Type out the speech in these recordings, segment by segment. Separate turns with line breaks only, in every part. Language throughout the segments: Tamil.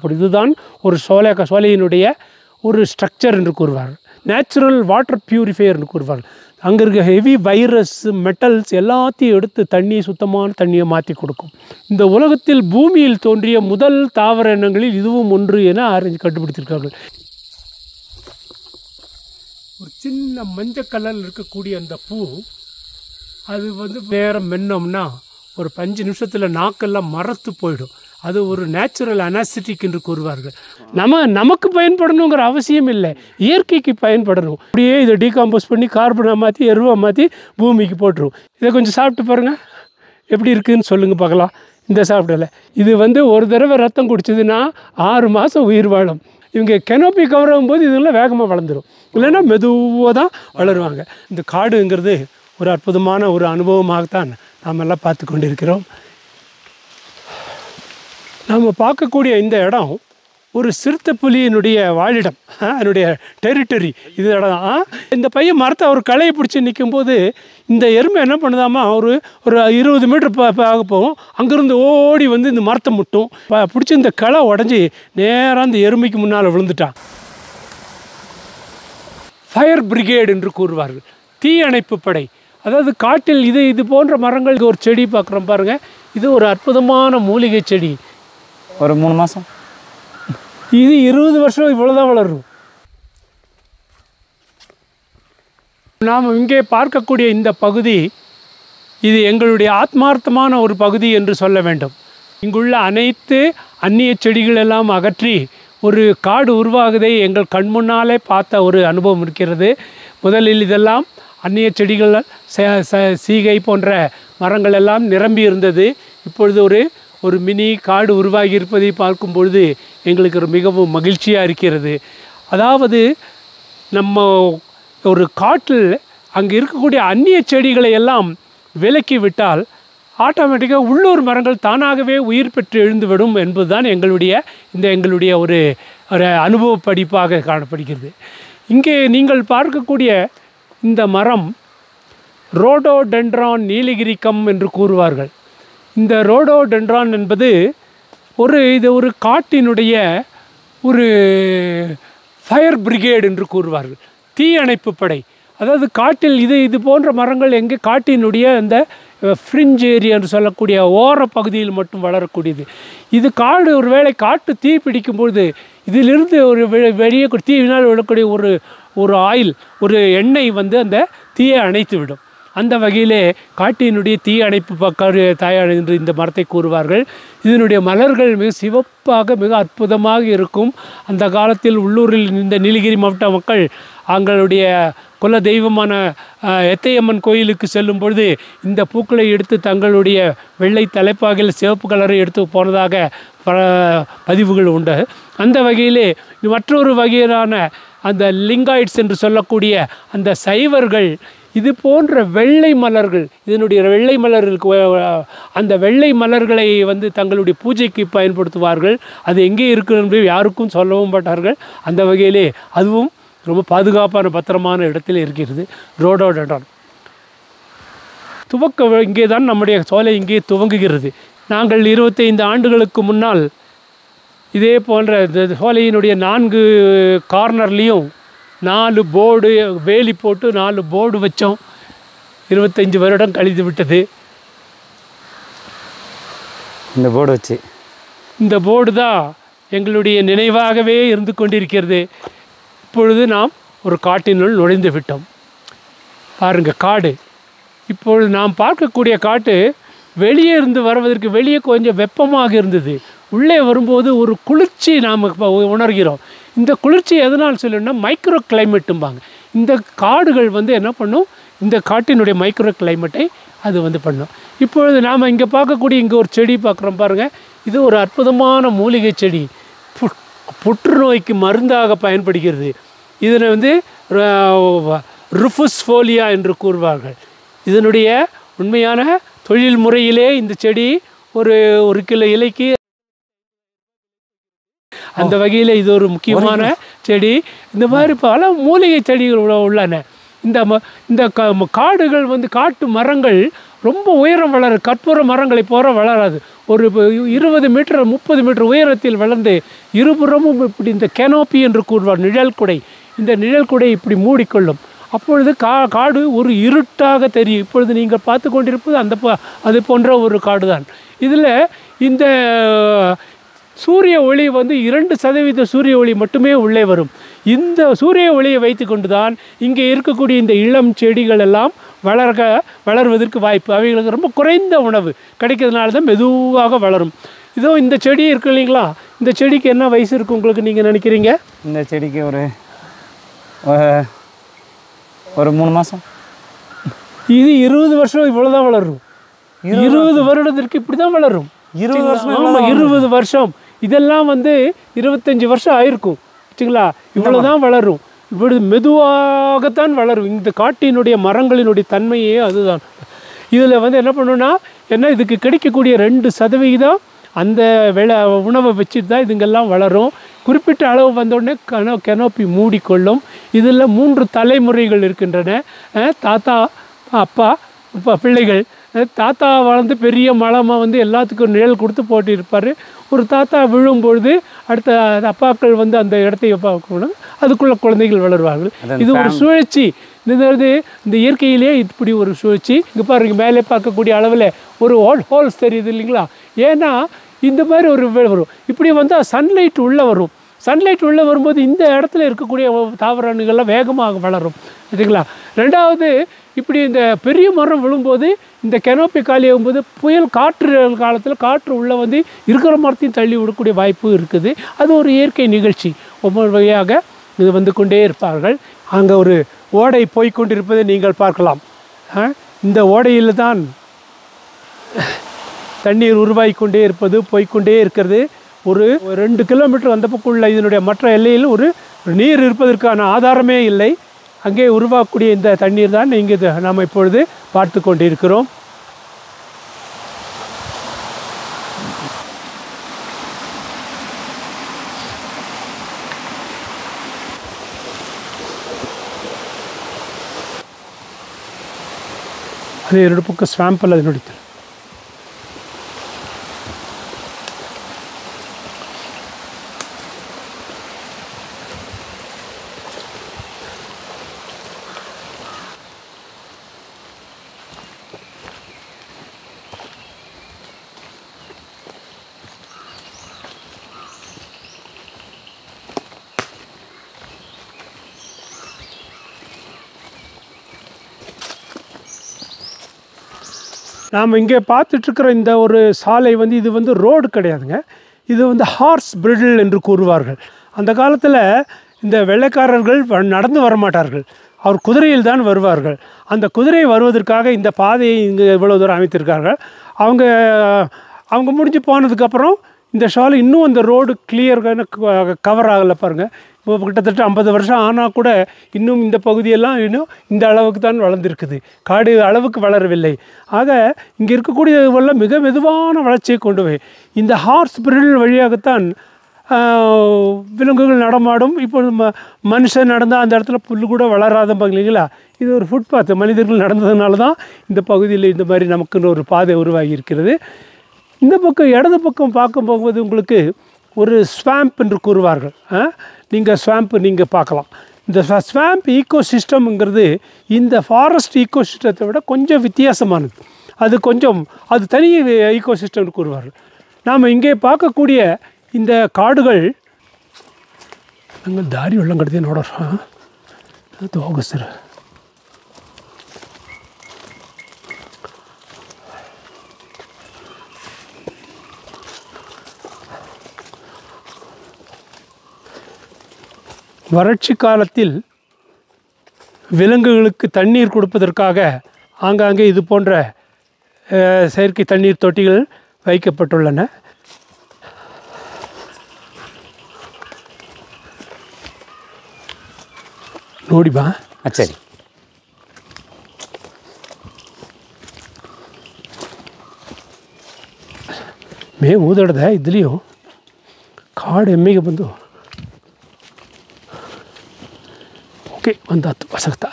காணப்படும் இதுதான் ஒரு சோலை சோலையினுடைய ஒரு ஸ்ட்ரக்சர் என்று கூறுவார் நேச்சுரல் வாட்டர் பியூரிஃபையர் என்று கூறுவார் அங்கே இருக்க ஹெவி வைரஸ் மெட்டல்ஸ் எல்லாத்தையும் எடுத்து தண்ணியை சுத்தமான தண்ணியை மாற்றி கொடுக்கும் இந்த உலகத்தில் பூமியில் தோன்றிய முதல் தாவர இனங்களில் இதுவும் ஒன்று என ஆராய்ச்சி கண்டுபிடித்திருக்கார்கள் ஒரு சின்ன மஞ்சள் கலரில் இருக்கக்கூடிய அந்த பூ அது வந்து நேரம் மென்னோம்னா ஒரு பஞ்சு நிமிஷத்தில் நாக்கெல்லாம் மரத்து போயிடும் அது ஒரு நேச்சுரல் அனாசிட்டிக் என்று கூறுவார்கள் நம்ம நமக்கு பயன்படணுங்கிற அவசியம் இல்லை இயற்கைக்கு பயன்படணும் அப்படியே இதை டீகாம்போஸ் பண்ணி கார்பனை மாற்றி எருவை மாற்றி பூமிக்கு போட்டுரும் இதை கொஞ்சம் சாப்பிட்டு பாருங்கள் எப்படி இருக்குதுன்னு சொல்லுங்கள் பார்க்கலாம் இந்த சாப்பிடல இது வந்து ஒரு தடவை ரத்தம் குடிச்சதுன்னா ஆறு மாதம் உயிர் வாழும் இவங்க கெனோப்பி கவரும் போது இதெல்லாம் வேகமாக வளர்ந்துடும் இல்லைன்னா மெதுவாக தான் வளருவாங்க இந்த காடுங்கிறது ஒரு அற்புதமான ஒரு அனுபவமாகத்தான் நாம் எல்லாம் பார்த்து கொண்டிருக்கிறோம் நாம் பார்க்கக்கூடிய இந்த இடம் ஒரு சிறுத்தை புலியினுடைய வாழிடம் ஆ, அதனுடைய டெரிட்டரி இது இடம் தான் இந்த பையன் மரத்தை ஒரு களையை பிடிச்சி நிற்கும்போது இந்த எருமை என்ன பண்ணுதாமா ஒரு ஒரு இருபது மீட்டர் ஆக போகும் அங்கேருந்து ஓடி வந்து இந்த மரத்தை முட்டும் ப- பிடிச்சி இந்த களை உடஞ்சி நேராக அந்த எருமைக்கு முன்னால் விழுந்துட்டான் ஃபயர் பிரிகேட் என்று கூறுவார்கள் தீ அணைப்பு படை அதாவது காட்டில் இது இது போன்ற மரங்களுக்கு ஒரு செடி பார்க்குறோம் பாருங்கள் இது ஒரு அற்புதமான மூலிகை செடி
ஒரு மூணு மாதம்
இது இருபது வருஷம் இவ்வளோதான் வளரும் நாம் இங்கே பார்க்கக்கூடிய இந்த பகுதி இது எங்களுடைய ஆத்மார்த்தமான ஒரு பகுதி என்று சொல்ல வேண்டும் இங்குள்ள அனைத்து அந்நிய செடிகள் எல்லாம் அகற்றி ஒரு காடு உருவாகுதை எங்கள் கண் முன்னாலே பார்த்த ஒரு அனுபவம் இருக்கிறது முதலில் இதெல்லாம் அந்நிய செடிகள் ச- ச- சீகை போன்ற மரங்கள் எல்லாம் நிரம்பி இருந்தது இப்பொழுது ஒரு ஒரு மினி காடு உருவாகி இருப்பதை பார்க்கும் பொழுது எங்களுக்கு ஒரு மிகவும் மகிழ்ச்சியாக இருக்கிறது அதாவது நம்ம ஒரு காட்டில் அங்கே இருக்கக்கூடிய அந்நிய செடிகளை எல்லாம் விலக்கி விட்டால் ஆட்டோமேட்டிக்காக உள்ளூர் மரங்கள் தானாகவே உயிர் பெற்று எழுந்துவிடும் என்பதுதான் எங்களுடைய இந்த எங்களுடைய ஒரு ஒரு அனுபவ படிப்பாக காணப்படுகிறது இங்கே நீங்கள் பார்க்கக்கூடிய இந்த மரம் ரோடோடென்ட்ரான் நீலகிரிக்கம் என்று கூறுவார்கள் இந்த ரோடோடென்ட்ரான் என்பது ஒரு இது ஒரு காட்டினுடைய ஒரு ஃபயர் பிரிகேட் என்று கூறுவார்கள் தீ அணைப்பு படை அதாவது காட்டில் இது இது போன்ற மரங்கள் எங்கே காட்டினுடைய அந்த ஃப்ரிஞ்ச் ஏரியா என்று சொல்லக்கூடிய ஓர பகுதியில் மட்டும் வளரக்கூடியது இது காடு ஒரு வேளை காட்டு தீ பிடிக்கும் பொழுது இதிலிருந்து ஒரு வெ- வெளியே கூ- தீயினால் விடக்கூடிய ஒரு ஒரு ஆயில் ஒரு எண்ணெய் வந்து அந்த தீயை அணைத்து விடும் அந்த வகையிலே காட்டினுடைய தீ அணைப்பு பக்கம் தாயார் என்று இந்த மரத்தை கூறுவார்கள் இதனுடைய மலர்கள் மிக சிவப்பாக மிக அற்புதமாக இருக்கும் அந்த காலத்தில் உள்ளூரில் இந்த நீலகிரி மாவட்ட மக்கள் அவங்களுடைய குல தெய்வமான அஹ், எத்தையம்மன் கோயிலுக்கு செல்லும் பொழுது இந்த பூக்களை எடுத்து தங்களுடைய வெள்ளை தலைப்பாகையில் சிவப்பு கலரை எடுத்து போனதாக பல பதிவுகள் உண்டு அந்த வகையிலே மற்றொரு வகையிலான அந்த லிங்காய்ட்ஸ் என்று சொல்லக்கூடிய அந்த சைவர்கள் இது போன்ற வெள்ளை மலர்கள் இதனுடைய வெள்ளை மலர்களுக்கு வ- அந்த வெள்ளை மலர்களை வந்து தங்களுடைய பூஜைக்கு பயன்படுத்துவார்கள் அது எங்கே இருக்குது என்று யாருக்கும் சொல்லவும் மாட்டார்கள் அந்த வகையிலே அதுவும் ரொம்ப பாதுகாப்பான பத்திரமான இடத்தில் இருக்கிறது ரோடோடடான் துவக்க வ- இங்கே தான் நம்முடைய சோலை இங்கே துவங்குகிறது நாங்கள் இருபத்தைந்து ஆண்டுகளுக்கு முன்னால் இதே போன்ற இந்த சோலையினுடைய நான்கு கார்னர்லேயும் நாலு போர்டு வேலி போட்டு நாலு போர்டு வச்சோம் இருபத்தஞ்சி வருடம் கழித்து விட்டது
இந்த போர்டு வச்சு
இந்த போர்டு தான் எங்களுடைய நினைவாகவே இருந்து கொண்டிருக்கிறது இப்பொழுது நாம் ஒரு காட்டினுள் நுழைந்து விட்டோம் பாருங்க காடு இப்பொழுது நாம் பார்க்கக்கூடிய காட்டு வெளியே இருந்து வருவதற்கு வெளியே கொஞ்சம் வெப்பமாக இருந்தது உள்ளே வரும்போது ஒரு குளிர்ச்சி நாம் இப்போ உணர்கிறோம் இந்த குளிர்ச்சி எதனால் சொல்லணும்னா மைக்ரோ கிளைமேட்டும்பாங்க இந்த காடுகள் வந்து என்ன பண்ணும் இந்த காட்டினுடைய மைக்ரோ கிளைமேட்டை அது வந்து பண்ணும் இப்பொழுது நாம் இங்கே பார்க்கக்கூடிய இங்கே ஒரு செடி பார்க்குறோம் பாருங்கள் இது ஒரு அற்புதமான மூலிகை செடி புட் புற்றுநோய்க்கு மருந்தாக பயன்படுகிறது இதில் வந்து ருஃபுஸ் ஃபோலியா என்று கூறுவார்கள் இதனுடைய உண்மையான தொழில் முறையிலே இந்த செடி ஒரு ஒரு கிலோ இலைக்கு அந்த வகையில் இது ஒரு முக்கியமான செடி இந்த மாதிரி பல மூலிகை செடிகள் உள்ள- உள்ளன இந்த ம இந்த க ம- காடுகள் வந்து காட்டு மரங்கள் ரொம்ப உயரம் வளர கற்பூர மரங்களை போல வளராது ஒரு ப- இருபது மீட்டர் முப்பது மீட்டர் உயரத்தில் வளர்ந்து இருபுறமும் இப்படி இந்த கெனோப்பி என்று கூறுவார் நிழல் குடை இந்த நிழல் குடை இப்படி மூடிக்கொள்ளும் அப்பொழுது கா காடு ஒரு இருட்டாக தெரியும் இப்பொழுது நீங்கள் பார்த்து கொண்டிருப்பது அந்த ப- அது போன்ற ஒரு காடு தான் இதில் இந்த சூரிய ஒளி வந்து இரண்டு சதவீத சூரிய ஒளி மட்டுமே உள்ளே வரும் இந்த சூரிய ஒளியை வைத்துக்கொண்டு தான் இங்கே இருக்கக்கூடிய இந்த இளம் செடிகள் எல்லாம் வளர்க வளர்வதற்கு வாய்ப்பு அவைகளுக்கு ரொம்ப குறைந்த உணவு கிடைக்கிறதுனால தான் மெதுவாக வளரும் இதோ இந்த செடி இருக்கு இல்லைங்களா இந்த செடிக்கு என்ன வயசு இருக்குது உங்களுக்கு நீங்கள் நினைக்கிறீங்க
இந்த செடிக்கு ஒரு ஒரு- ஒரு மூணு மாதம்
இது இருபது வருஷம் இவ்வளோதான் வளரும் இருபது வருடத்திற்கு இப்படி தான் வளரும்
இருபது வருஷம்
ஆமாம் இருபது வருஷம் இதெல்லாம் வந்து இருபத்தஞ்சி வருஷம் ஆயிருக்கும் வச்சுங்களா இவ்வளோ தான் வளரும் இப்படி மெதுவாகத்தான் வளரும் இந்த காட்டினுடைய மரங்களினுடைய தன்மையே அதுதான் இதில் வந்து என்ன பண்ணணும்னா என்ன இதுக்கு கிடைக்கக்கூடிய ரெண்டு சதவிகிதம் அந்த விளை உணவை வச்சுட்டு தான் இதுங்கெல்லாம் வளரும் குறிப்பிட்ட அளவு வந்தோடனே கனோ கெனோப்பி மூடிக்கொள்ளும் இதில் மூன்று தலைமுறைகள் இருக்கின்றன அஹ் தாத்தா அப்பா இப்போ பிள்ளைகள் அஹ் தாத்தா வளர்ந்து பெரிய மலமாக வந்து எல்லாத்துக்கும் நிழல் கொடுத்து போட்டிருப்பார் ஒரு தாத்தா விழும்பொழுது அடுத்த அப்பாக்கள் வந்து அந்த இடத்தை பார்க்கணும் அதுக்குள்ளே குழந்தைகள் வளருவார்கள் இது ஒரு சுழற்சி இது வந்து இந்த இயற்கையிலேயே இப்படி ஒரு சுழற்சி இங்கே பாருங்க மேலே பார்க்கக்கூடிய அளவில் ஒரு ஹோல் ஹோல்ஸ் தெரியுது இல்லைங்களா ஏன்னா இந்த மாதிரி ஒரு வே- வரும் இப்படி வந்தால் சன்லைட் உள்ளே வரும் சன்லைட் உள்ளே வரும்போது இந்த இடத்துல இருக்கக்கூடிய தாவரங்கள்லாம் வேகமாக வளரும் சரிங்களா ரெண்டாவது இப்படி இந்த பெரிய மரம் விழும்போது இந்த கெனோப்பி காலி ஆகும்போது புயல் காற்று காலத்தில் காற்று உள்ளே வந்து இருக்கிற மரத்தையும் தள்ளி விடக்கூடிய வாய்ப்பு இருக்குது அது ஒரு இயற்கை நிகழ்ச்சி ஒவ்வொரு வகையாக இது வந்து கொண்டே இருப்பார்கள் அங்கே ஒரு ஓடை போய் கொண்டிருப்பதை நீங்கள் பார்க்கலாம் ஆ, இந்த ஓடையில் தான் தண்ணீர் உருவாகி கொண்டே இருப்பது போய்க்கொண்டே இருக்கிறது ஒரு ஒரு ரெண்டு கிலோமீட்டர் அந்த பக்கம் உள்ள இதனுடைய மற்ற எல்லையில் ஒரு நீர் இருப்பதற்கான ஆதாரமே இல்லை அங்கே உருவாகக்கூடிய இந்த தண்ணீர் தான் இங்கே இது நாம் இப்பொழுது பார்த்து கொண்டிருக்கிறோம் அது ಎರಡು ಪಕ್ಕ ಸ್ವ್ಯಾಂಪಲ್ ಅದು ನೋಡಿತಾರೆ நாம் இங்கே பார்த்துட்ருக்கிற இந்த ஒரு சாலை வந்து இது வந்து ரோடு கிடையாதுங்க இது வந்து ஹார்ஸ் பிரிடில் என்று கூறுவார்கள் அந்த காலத்தில் இந்த வெள்ளைக்காரர்கள் வ- நடந்து வரமாட்டார்கள் அவர் குதிரையில் தான் வருவார்கள் அந்த குதிரை வருவதற்காக இந்த பாதையை இங்கே இவ்வளோ தூரம் அமைத்திருக்கார்கள் அவங்க அவங்க முடிஞ்சு போனதுக்கப்புறம் இந்த சாலை இன்னும் அந்த ரோடு கிளியர் கவர் ஆகலை பாருங்கள் இப்போ கிட்டத்தட்ட ஐம்பது வருஷம் ஆனால் கூட இன்னும் இந்த பகுதியெல்லாம் இன்னும் இந்த அளவுக்கு தான் வளர்ந்துருக்குது காடு அளவுக்கு வளரவில்லை ஆக இங்கே இருக்கக்கூடியவெல்லாம் மிக மெதுவான வளர்ச்சியை கொண்டு போய் இந்த ஹார்ஸ் பிரில் வழியாகத்தான் ஆஹ், விலங்குகள் நடமாடும் இப்போ ம மனுஷன் நடந்தால் அந்த இடத்துல புல் கூட வளராதம்பாங்க இல்லைங்களா இது ஒரு ஃபுட்பாத் மனிதர்கள் நடந்ததுனால தான் இந்த பகுதியில் இந்த மாதிரி நமக்குன்னு ஒரு பாதை உருவாகி இருக்கிறது இந்த பக்கம் இடது பக்கம் பார்க்கும் போகும்போது உங்களுக்கு ஒரு ஸ்வாம்ப் என்று கூறுவார்கள் நீங்கள் ஸ்வாம்ப் நீங்கள் பார்க்கலாம் இந்த ஸ்வாம்ப் ஈக்கோ சிஸ்டம்ங்கிறது இந்த ஃபாரஸ்ட் ஈக்கோ சிஸ்டத்தை விட கொஞ்சம் வித்தியாசமானது அது கொஞ்சம் அது தனி ஈக்கோ சிஸ்டம்னு கூறுவார்கள் நாம் இங்கே பார்க்கக்கூடிய இந்த காடுகள் ನಂಗೆ ದಾರಿ ಒಳ್ಳೆ ಕಡ್ತೀನಿ ನೋಡೋರು ಅದು ಹೋಗು ಸರ್ வறட்சி காலத்தில் விலங்குகளுக்கு தண்ணீர் கொடுப்பதற்காக ஆங்காங்கே இது போன்ற அஹ், செயற்கை தண்ணீர் தொட்டிகள் வைக்கப்பட்டுள்ளன ನೋಡಿ ಬಾ
ஆ சரி
ಮೇ ಓದಾಡ್ದೆ ಇದ್ಲಿಯೋ ಕಾಡು ಎಮ್ಮೆಗೆ ಬಂದು ಓಕೆ ಒಂದು ಹತ್ತು ಹೊಸಗ್ತಾ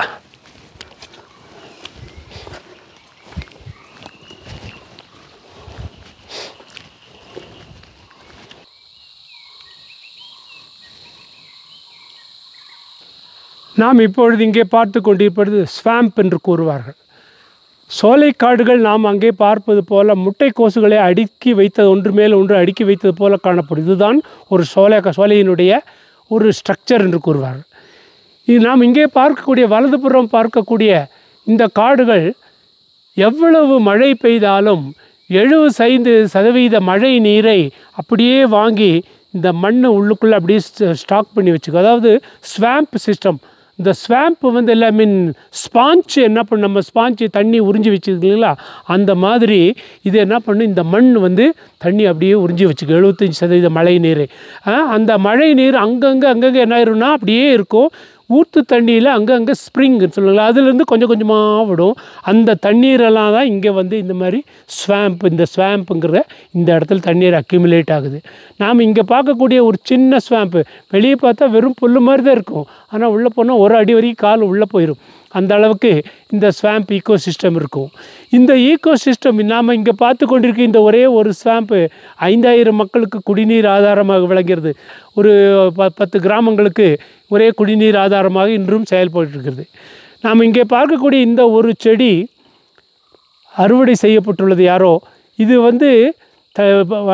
நாம் இப்பொழுது இங்கே பார்த்து கொண்டிருப்பது ஸ்வாம்ப் என்று கூறுவார்கள் சோலைக்காடுகள் நாம் அங்கே பார்ப்பது போல முட்டைக்கோசுகளை அடுக்கி வைத்தது ஒன்று மேல் ஒன்று அடுக்கி வைத்தது போல காணப்படும் இதுதான் ஒரு சோலை சோலையினுடைய ஒரு ஸ்ட்ரக்சர் என்று கூறுவார்கள் இது நாம் இங்கே பார்க்கக்கூடிய வலதுபுறம் பார்க்கக்கூடிய இந்த காடுகள் எவ்வளவு மழை பெய்தாலும் எழுபது ஐந்து சதவீத மழை நீரை அப்படியே வாங்கி இந்த மண் உள்ளுக்குள்ளே அப்படியே ஸ்டாக் பண்ணி வச்சுக்கும் அதாவது ஸ்வாம்ப் சிஸ்டம் இந்த ஸ்வாம்ப் வந்து எல்லா மீன் ஸ்பாஞ்ச் என்ன பண்ணு நம்ம ஸ்பாஞ்சு தண்ணி உறிஞ்சி வச்சுருக்கீங்களா அந்த மாதிரி இது என்ன பண்ணும் இந்த மண் வந்து தண்ணி அப்படியே உறிஞ்சி வச்சுக்கும் எழுபத்தஞ்சி சதவீத மழை நீரை ஆ, அந்த மழை நீர் அங்கங்கே அங்கங்கே என்ன ஆயிரும்னா அப்படியே இருக்கும் ஊற்று தண்ணியில் அங்கங்கே ஸ்ப்ரிங்னு சொல்லுவாங்க அதுலேருந்து கொஞ்சம் கொஞ்சமாக விடும் அந்த தண்ணீரெல்லாம் தான் இங்கே வந்து இந்த மாதிரி ஸ்வாம்ப் இந்த ஸ்வாம்புங்கிற இந்த இடத்துல தண்ணீர் அக்யூமுலேட் ஆகுது நாம் இங்கே பார்க்கக்கூடிய ஒரு சின்ன ஸ்வாம்ப்பு வெளியே பார்த்தா வெறும் புல் மாதிரி தான் இருக்கும் ஆனால் உள்ளே போனால் ஒரு அடி வரைக்கும் கால் உள்ளே போயிடும் அந்த அளவுக்கு இந்த ஸ்வாம்ப் ஈக்கோ சிஸ்டம் இருக்கும் இந்த ஈக்கோ சிஸ்டம் நாம் இங்கே பார்த்து கொண்டிருக்க இந்த ஒரே ஒரு ஸ்வாம்ப்பு ஐந்தாயிரம் மக்களுக்கு குடிநீர் ஆதாரமாக விளங்குகிறது ஒரு ப பத்து கிராமங்களுக்கு ஒரே குடிநீர் ஆதாரமாக இன்றும் செயல்பட்டு இருக்கிறது நாம் இங்கே பார்க்கக்கூடிய இந்த ஒரு செடி அறுவடை செய்யப்பட்டுள்ளது யாரோ இது வந்து த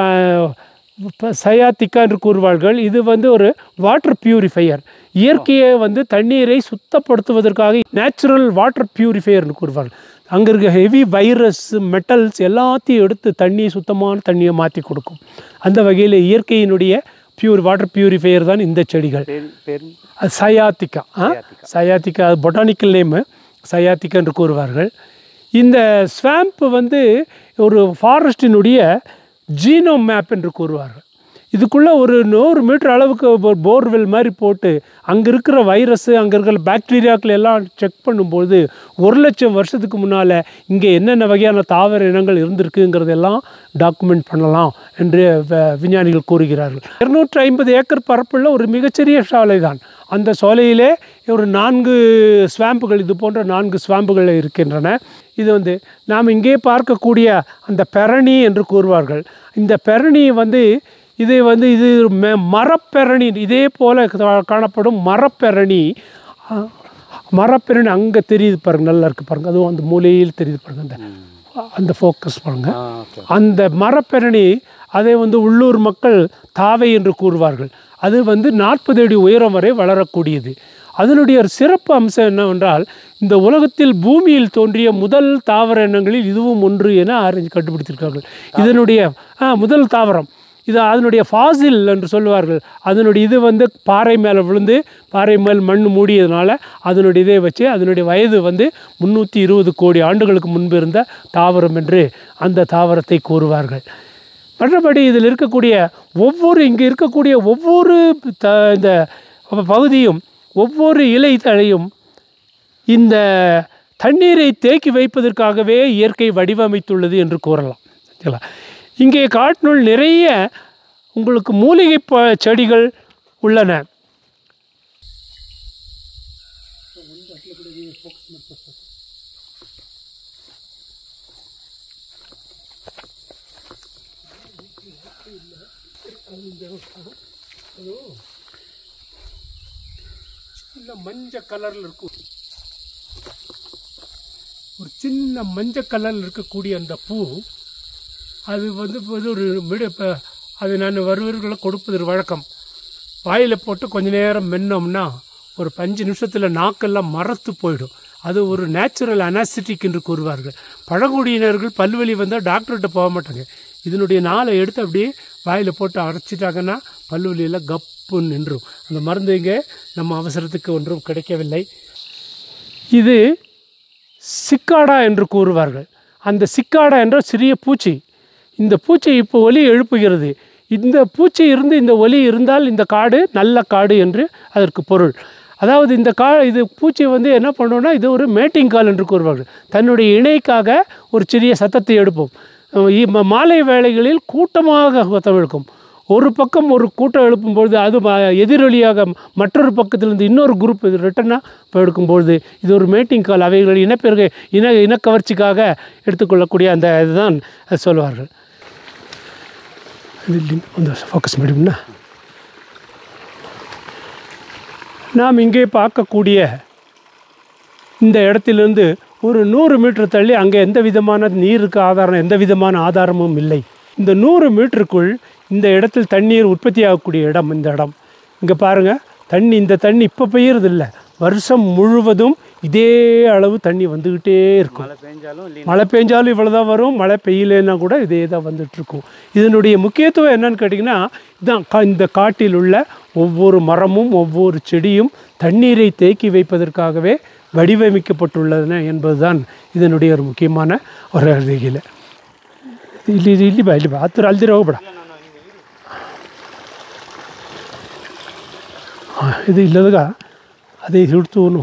வ- ப- சயாத்திக்கா என்று கூறுவார்கள் இது வந்து ஒரு வாட்டர் பியூரிஃபையர் இயற்கையை வந்து தண்ணீரை சுத்தப்படுத்துவதற்காக நேச்சுரல் வாட்டர் பியூரிஃபையர்னு கூறுவார்கள் அங்கே இருக்க ஹெவி வைரஸ் மெட்டல்ஸ் எல்லாத்தையும் எடுத்து தண்ணியை சுத்தமான தண்ணியை மாற்றி கொடுக்கும் அந்த வகையில் இயற்கையினுடைய பியூர் வாட்டர் பியூரிஃபையர் தான் இந்த செடிகள்
பேர் பேர்
அது சயாத்திக்கா ஆ சயாத்திக்கா அது பொட்டானிக்கல் நேமு சயாத்திக்கா என்று கூறுவார்கள் இந்த ஸ்வாம்ப் வந்து ஒரு ஃபாரஸ்டினுடைய ஜீனோ மேப் என்று கூறுவார்கள் இதுக்குள்ளே ஒரு நூறு மீட்டர் அளவுக்கு ஒரு போர்வெல் மாதிரி போட்டு அங்கே இருக்கிற வைரஸ் அங்கே இருக்கிற பாக்டீரியாக்கள் எல்லாம் செக் பண்ணும்போது ஒரு லட்சம் வருஷத்துக்கு முன்னால் இங்கே என்னென்ன வகையான தாவர இனங்கள் இருந்திருக்குங்கிறதெல்லாம் டாக்குமெண்ட் பண்ணலாம் என்று வ- விஞ்ஞானிகள் கூறுகிறார்கள் இருநூற்றி ஐம்பது ஏக்கர் பரப்புள்ள ஒரு மிகச்சிறிய சாலை தான் அந்த சோலையிலே ஒரு நான்கு ஸ்வாம்புகள் இது போன்ற நான்கு ஸ்வாம்புகள் இருக்கின்றன இது வந்து நாம் இங்கே பார்க்கக்கூடிய அந்த பெரணி என்று கூறுவார்கள் இந்த பெரணி வந்து இது வந்து இது ம- மரப்பெரணி இதே போல கா- காணப்படும் மரப்பெரணி அ, மரப்பெரணி அங்கே தெரியுது பாருங்க நல்லா இருக்கு பாருங்க அதுவும் அந்த மூலையில் தெரியுது பாருங்க அந்த அந்த ஃபோக்கஸ் பாருங்க
ஆ ஓகே
அந்த மரப்பெரணி அதை வந்து உள்ளூர் மக்கள் தாவை என்று கூறுவார்கள் அது வந்து நாற்பது அடி உயரம் வரை வளரக்கூடியது அதனுடைய ஒரு சிறப்பு அம்சம் என்னவென்றால் இந்த உலகத்தில் பூமியில் தோன்றிய முதல் தாவர இனங்களில் இதுவும் ஒன்று என ஆராய்ச்சி கண்டுபிடித்திருக்கார்கள் இதனுடைய ஆ, முதல் தாவரம் இது அதனுடைய ஃபாசில் என்று சொல்லுவார்கள் அதனுடைய இது வந்து பாறை மேலே விழுந்து பாறை மேல் மண் மூடியதுனால அதனுடைய இதை வச்சு அதனுடைய வயது வந்து முந்நூற்றி இருபது கோடி ஆண்டுகளுக்கு முன்பு இருந்த தாவரம் என்று அந்த தாவரத்தை கூறுவார்கள் மற்றபடி இதில் இருக்கக்கூடிய ஒவ்வொரு இங்கே இருக்கக்கூடிய ஒவ்வொரு த இந்த பகுதியும் ஒவ்வொரு இலை தழையும் இந்த தண்ணீரை தேக்கி வைப்பதற்காகவே இயற்கை வடிவமைத்துள்ளது என்று கூறலாம் சரிங்களா இங்கே காட்டினுள் நிறைய உங்களுக்கு மூலிகை ப செடிகள் உள்ளன சின்ன மஞ்சள் கலரில் இருக்கும் ஒரு சின்ன மஞ்சள் கலரில் இருக்கக்கூடிய அந்த பூ அது வந்து இப்ப வந்து ஒரு மிட இப்போ அது நான் வருவர்களை கொடுப்பது வழக்கம் வாயில் போட்டு கொஞ்ச நேரம் மென்னோம்னா ஒரு பஞ்சு நிமிஷத்தில் நாக்கெல்லாம் மரத்து போயிடும் அது ஒரு நேச்சுரல் அனாசிட்டிக் என்று கூறுவார்கள் பழங்குடியினர்கள் பல்வலி வந்தால் டாக்டர்கிட்ட போக மாட்டாங்க இதனுடைய நாளை எடுத்து அப்படியே வாயில் போட்டு அரைச்சிட்டாங்கன்னா பல்வலியில் கப்பு நின்றும் அந்த மருந்து இங்கே நம்ம அவசரத்துக்கு ஒன்றும் கிடைக்கவில்லை இது சிக்காடா என்று கூறுவார்கள் அந்த சிக்காடா என்ற சிறிய பூச்சி இந்த பூச்சி இப்போ ஒலி எழுப்புகிறது இந்த பூச்சி இருந்து இந்த ஒலி இருந்தால் இந்த காடு நல்ல காடு என்று அதற்கு பொருள் அதாவது இந்த கா இது பூச்சி வந்து என்ன பண்ணோம்னா இது ஒரு மேட்டிங் கால் என்று கூறுவார்கள் தன்னுடைய இணைக்காக ஒரு சிறிய சத்தத்தை எடுப்போம் அஹ் இ- ம- மாலை வேளைகளில் கூட்டமாக சத்தம் எடுக்கும் ஒரு பக்கம் ஒரு கூட்டம் எழுப்பும்பொழுது அது ம- எதிரொலியாக மற்றொரு பக்கத்திலிருந்து இன்னொரு குரூப் இது ரிட்டனாக இப்போ எடுக்கும்பொழுது இது ஒரு மேட்டிங் கால் அவைகள் இனப்பெருக இன இனக்கவர்ச்சிக்காக எடுத்துக்கொள்ளக்கூடிய அந்த இதுதான் அது சொல்லுவார்கள் இது லிங்க் ಒಂದು ಫೋಕಸ್ ಮಾಡಿ ಮುನ್ನ நாம் இங்கே பார்க்கக்கூடிய இந்த இடத்திலிருந்து ஒரு நூறு மீட்டர் தள்ளி அங்கே எந்த விதமான நீருக்கு ஆதாரம் எந்த விதமான ஆதாரமும் இல்லை இந்த நூறு மீட்டருக்குள் இந்த இடத்தில் தண்ணீர் உற்பத்தி ஆகக்கூடிய இடம் இந்த இடம் இங்கே பாருங்கள் தண்ணி இந்த தண்ணி இப்போ பெய்யறது இல்லை வருஷம் முழுவதும் இதே அளவு தண்ணி வந்துக்கிட்டே இருக்கும்
மழை பெஞ்சாலும் இல்லை
மழை பெஞ்சாலும் இவ்வளோ தான் வரும் மழை பெய்யலைன்னா கூட இதே தான் வந்துட்டுருக்கும் இதனுடைய முக்கியத்துவம் என்னன்னு கேட்டிங்கன்னா இதான் கா இந்த காட்டில் உள்ள ஒவ்வொரு மரமும் ஒவ்வொரு செடியும் தண்ணீரை தேக்கி வைப்பதற்காகவே வடிவமைக்கப்பட்டுள்ளன என்பதுதான் இதனுடைய ஒரு ಮುಖ್ಯமான ஒரு ಅಡುಗೆಲೆ ಇಲ್ಲಿ ಇಲ್ಲಿ ಇಲ್ಲಿ ಬಾ ಇಲ್ಲಿ ಬಾ ಹತ್ತಿರ ಅಲ್ದಿರ ಹೋಗ್ಬೇಡ ಹಾಂ ಇದು ಇಲ್ಲದಾಗ ಅದೇ ಹಿಡ್ತೂನು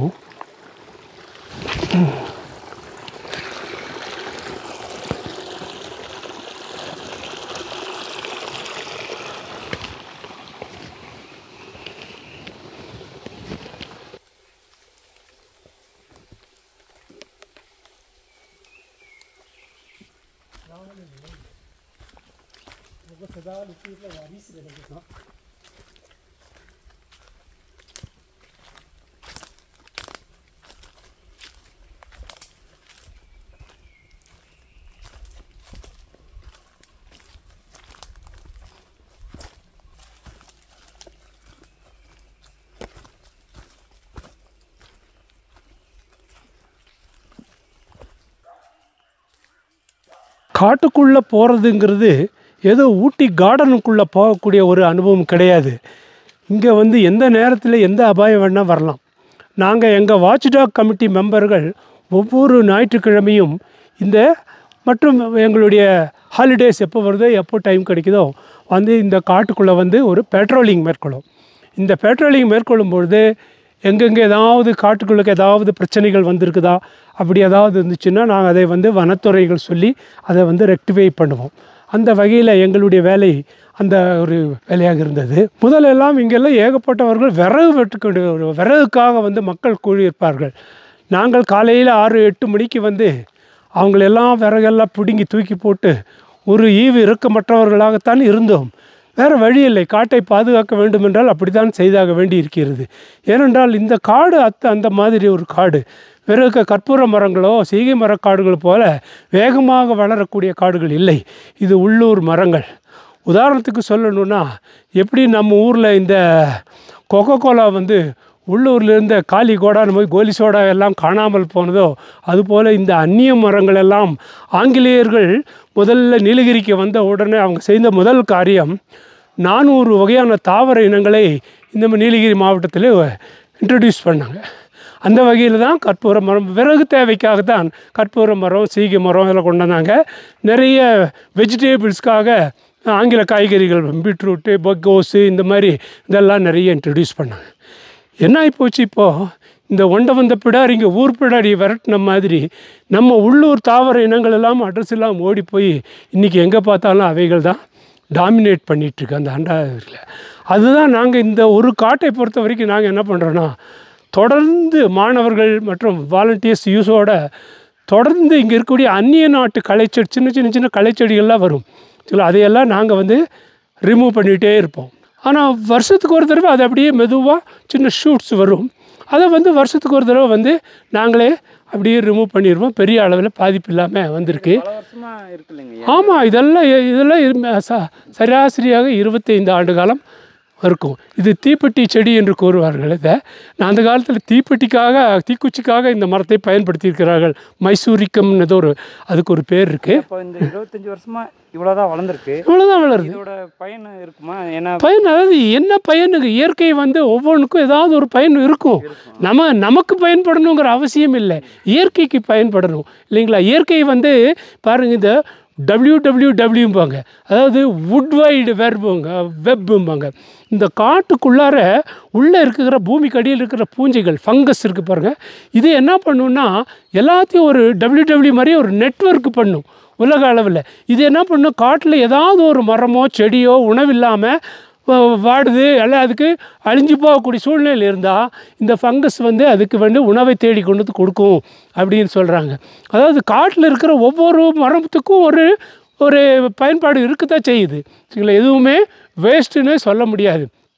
காட்டுக்குள்ளே போகிறதுங்கிறது ஏதோ ஊட்டி கார்டனுக்குள்ளே போகக்கூடிய ஒரு அனுபவம் கிடையாது இங்கே வந்து எந்த நேரத்தில் எந்த அபாயம் வேணால் வரலாம் நாங்கள் எங்கள் வாட்ச்டாக் கமிட்டி மெம்பர்கள் ஒவ்வொரு ஞாயிற்றுக்கிழமையும் இந்த மற்றும் எங்களுடைய ஹாலிடேஸ் எப்போ வருதோ எப்போ டைம் கிடைக்குதோ வந்து இந்த காட்டுக்குள்ளே வந்து ஒரு பெட்ரோலிங் மேற்கொள்ளும் இந்த பெட்ரோலிங் மேற்கொள்ளும் பொழுது எங்கெங்கே ஏதாவது காட்டுக்குள்ளுக்கு ஏதாவது பிரச்சனைகள் வந்திருக்குதா அப்படி ஏதாவது இருந்துச்சுன்னா நாங்கள் அதை வந்து வனத்துறைகள் சொல்லி அதை வந்து ரெக்டிஃபை பண்ணுவோம் அந்த வகையில் எங்களுடைய வேலை அந்த ஒரு வேலையாக இருந்தது முதலெல்லாம் இங்கெல்லாம் ஏகப்பட்டவர்கள் விறகு வெட்டுக்கொண்டு விறகுக்காக வந்து மக்கள் கூடியிருப்பார்கள் நாங்கள் காலையில் ஆறு எட்டு மணிக்கு வந்து அவங்களெல்லாம் விறகெல்லாம் பிடுங்கி தூக்கி போட்டு ஒரு ஈவு இறக்கமற்றவர்களாகத்தான் இருந்தோம் வேறு வழி இல்லை காட்டை பாதுகாக்க வேண்டுமென்றால் அப்படித்தான் செய்தாக வேண்டி இருக்கிறது ஏனென்றால் இந்த காடு அத்த அந்த மாதிரி ஒரு காடு பிறகு கற்பூர மரங்களோ சீகை மரக்காடுகள் போல வேகமாக வளரக்கூடிய காடுகள் இல்லை இது உள்ளூர் மரங்கள் உதாரணத்துக்கு சொல்லணுன்னா எப்படி நம்ம ஊரில் இந்த கொக்கோ கோலா வந்து உள்ளூரில் இருந்த காலி கோடா போய் கோலி சோடா எல்லாம் காணாமல் போனதோ அதுபோல் இந்த அந்நிய மரங்கள் எல்லாம் ஆங்கிலேயர்கள் முதல்ல நீலகிரிக்கு வந்த உடனே அவங்க செய்த முதல் காரியம் நானூறு வகையான தாவர இனங்களை இந்த நீலகிரி மாவட்டத்தில் இன்ட்ரடியூஸ் பண்ணாங்க அந்த வகையில் தான் கற்பூர மரம் விறகு தேவைக்காக தான் கற்பூர மரம் சீகை மரம் இதெல்லாம் கொண்டு வந்தாங்க நிறைய வெஜிடேபிள்ஸ்க்காக ஆங்கில காய்கறிகள் பீட்ரூட்டு பக்கோஸு இந்த மாதிரி இதெல்லாம் நிறைய இன்ட்ரடியூஸ் பண்ணாங்க என்ன ஆகிப்போச்சு இப்போது இந்த ஒண்டை வந்த பிடாரிங்க ஊர் பிடாரி விரட்டின மாதிரி நம்ம உள்ளூர் தாவர இனங்கள் எல்லாம் அட்ரஸ் எல்லாம் ஓடி போய் இன்றைக்கி எங்கே பார்த்தாலும் அவைகள் தான் டாமினேட் பண்ணிகிட்ருக்கு அந்த அண்டாவில் அதுதான் நாங்கள் இந்த ஒரு காட்டை பொறுத்த வரைக்கும் நாங்கள் என்ன பண்ணுறோன்னா தொடர்ந்து மாணவர்கள் மற்றும் வாலண்டியர்ஸ் யூஸோட தொடர்ந்து இங்கே இருக்கக்கூடிய அந்நிய நாட்டு களைச்செடி சின்ன சின்ன சின்ன களைச்செடிகள்லாம் வரும் சரிங்களா அதையெல்லாம் நாங்கள் வந்து ரிமூவ் பண்ணிகிட்டே இருப்போம் ஆனால் வருஷத்துக்கு ஒரு தடவை அது அப்படியே மெதுவாக சின்ன ஷூட்ஸ் வரும் அதை வந்து வருஷத்துக்கு ஒரு தடவை வந்து நாங்களே அப்படியே ரிமூவ் பண்ணிடுவோம் பெரிய அளவில் பாதிப்பு இல்லாமல் வந்திருக்கு
பல வருஷமா இருக்கு இல்லைங்க
ஆமாம் இதெல்லாம் எ- இதெல்லாம் இரு- ச- சராசரியாக இருபத்தைந்து ஆண்டு காலம் இருக்கும் இது தீப்பெட்டி செடி என்று கூறுவார்கள் இதை நான் அந்த காலத்தில் தீப்பெட்டிக்காக தீக்குச்சிக்காக இந்த மரத்தை பயன்படுத்தியிருக்கிறார்கள் மைசூரிக்கம்னு ஏதோ ஒரு அதுக்கு ஒரு பேர் இருக்குது
இப்போ இந்த இருபத்தஞ்சி வருஷமா இவ்வளோதான் வளர்ந்துருக்கு
இவ்வளோதான் வளருது
இதோட பயன் இருக்குமா ஏன்னா
பயன் அதாவது என்ன பயனுக்கு இயற்கை வந்து ஒவ்வொன்றுக்கும் ஏதாவது ஒரு பயன் இருக்கும் நம்ம நமக்கு பயன்படணுங்கிற அவசியம் இல்லை இயற்கைக்கு பயன்படணும் இல்லைங்களா இயற்கை வந்து பாருங்க இந்த டபிள்யூ டபிள்யூ டபிள்யூம்பாங்க அதாவது வுட் வைடு வெர்புங்க வெப்பும்பாங்க இந்த காட்டுக்குள்ளார உள்ளே இருக்கிற பூமிக்கு அடியில் இருக்கிற பூஞ்சைகள் ஃபங்கஸ் இருக்குது பாருங்கள் இது என்ன பண்ணுன்னா எல்லாத்தையும் ஒரு டபிள்யூ டபிள்யூ மாதிரி ஒரு நெட்வொர்க் பண்ணும் உலக அளவில் இது என்ன பண்ணும் காட்டில் ஏதாவது ஒரு மரமோ செடியோ உணவில்லாமல் வ- வாடுது அல்ல அதுக்கு அழிஞ்சு போகக்கூடிய சூழ்நிலை இருந்தால் இந்த ஃபங்கஸ் வந்து அதுக்கு வந்து உணவை தேடி கொண்டு வந்து கொடுக்கும் அப்படின்னு சொல்கிறாங்க அதாவது காட்டில் இருக்கிற ஒவ்வொரு மரத்துக்கும் ஒரு ஒரு பயன்பாடு இருக்க தான் செய்யுது சரிங்களா எதுவுமே வேஸ்ட்டுன்னு சொல்ல முடியாது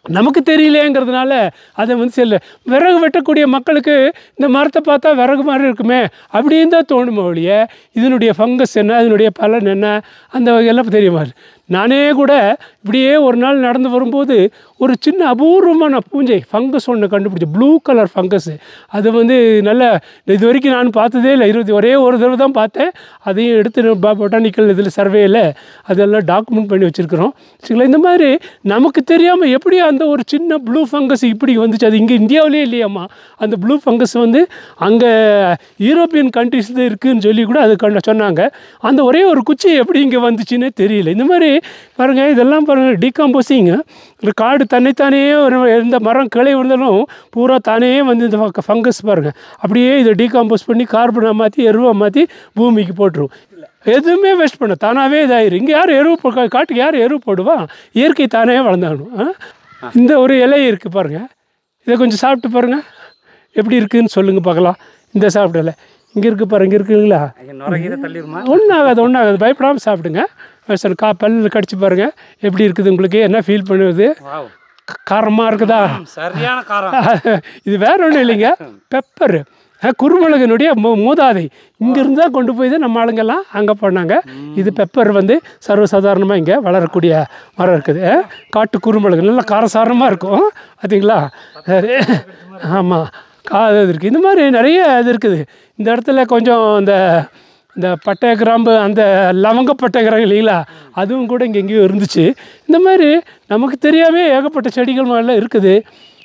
நமக்கு தெரியலேங்கிறதுனால அதை வந்து செல்ல விறகு வெட்டக்கூடிய மக்களுக்கு இந்த மரத்தை பார்த்தா விறகு மாதிரி இருக்குமே அப்படின்னு தான் தோணுமே ஒழிய இதனுடைய ஃபங்கஸ் என்ன அதனுடைய பலன் என்ன அந்த வகையெல்லாம் தெரியுமா நானே கூட இப்படியே ஒரு நாள் நடந்து வரும்போது ஒரு சின்ன அபூர்வமான பூஞ்சை ஃபங்கஸ் ஒன்று கண்டுபிடிச்சேன் ப்ளூ கலர் ஃபங்கஸ் அது வந்து நல்ல இது வரைக்கும் நான் பார்த்ததே இல்லை இருபத்தி ஒரே ஒரு தடவை தான் பார்த்தேன் அதையும் எடுத்து பொட்டானிக்கல் இதில் சர்வேயில் அதெல்லாம் டாக்குமெண்ட் பண்ணி வச்சுருக்கிறோம் சரிங்களா இந்த மாதிரி நமக்கு தெரியாமல் எப்படி அந்த ஒரு சின்ன ப்ளூ ஃபங்கஸ் இப்படி வந்துச்சு அது இங்கே இந்தியாவிலே இல்லையாம்மா அந்த ப்ளூ ஃபங்கஸ் வந்து அங்கே யூரோப்பியன் கண்ட்ரிஸ் தான் இருக்குதுன்னு சொல்லி கூட அது கண்ட சொன்னாங்க அந்த ஒரே ஒரு குச்சி எப்படி இங்கே வந்துச்சுன்னே தெரியல இந்த மாதிரி பாருங்கள் இதெல்லாம் பாருங்கள் டீகாம்போசிங் ஒரு காடு தன்னைத்தானே ஒரு எந்த மரம் கிளை விழுந்தாலும் பூரா தானே வந்து இந்த ஃபங்கஸ் பாருங்கள் அப்படியே இதை டீகாம்போஸ் பண்ணி கார்பனை மாற்றி எருவை மாற்றி பூமிக்கு போட்டுரும் எதுவுமே வேஸ்ட் பண்ண தானாகவே இதாயிரும் இங்கே யார் எருவு போ- கா- காட்டுக்கு யார் எருவு போடுவா இயற்கை தானே வளர்ந்தாகணும் ஆ? இந்த ஒரு இலை இருக்குது பாருங்கள் இதை கொஞ்சம் சாப்பிட்டு பாருங்கள் எப்படி இருக்குதுன்னு சொல்லுங்கள் பார்க்கலாம் இந்த சாப்பிடல இங்கே இருக்குது பாருங்க இங்கே இருக்குங்களா
ஐயா நுரையீரை தள்ளிடுமா
ஒன்றும் ஆகாது ஒன்றும் ஆகாது பயப்படாமல் சாப்பிடுங்க சார் கா பல்லில் கடிச்சு பாருங்கள் எப்படி இருக்குது உங்களுக்கு என்ன ஃபீல் பண்ணுவது
வாவ்
காரமாக இருக்குதா
சரியான காரம்
இது வேற ஒன்றும் இல்லைங்க பெப்பர் குருமிளகனுடைய மூ மூதாதை இங்கிருந்து தான் கொண்டு போய் தான் நம்ம ஆளுங்கெல்லாம் அங்கே பண்ணாங்க இது பெப்பர் வந்து சர்வசாதாரணமாக இங்கே வளரக்கூடிய மரம் இருக்குது அஹ், காட்டு குருமிளகு நல்லா காரசாரமாக இருக்கும் பார்த்தீங்களா ஆமாம் கா இது இருக்குது இந்த மாதிரி நிறைய இது இருக்குது இந்த இடத்துல கொஞ்சம் இந்த இந்த பட்டை கிராம்பு அந்த லவங்க பட்டை கிராம்பு இல்லைங்களா அதுவும் கூட இங்கே எங்கேயோ இருந்துச்சு இந்த மாதிரி நமக்கு தெரியாமல் ஏகப்பட்ட செடிகள் மாதிரிலாம் இருக்குது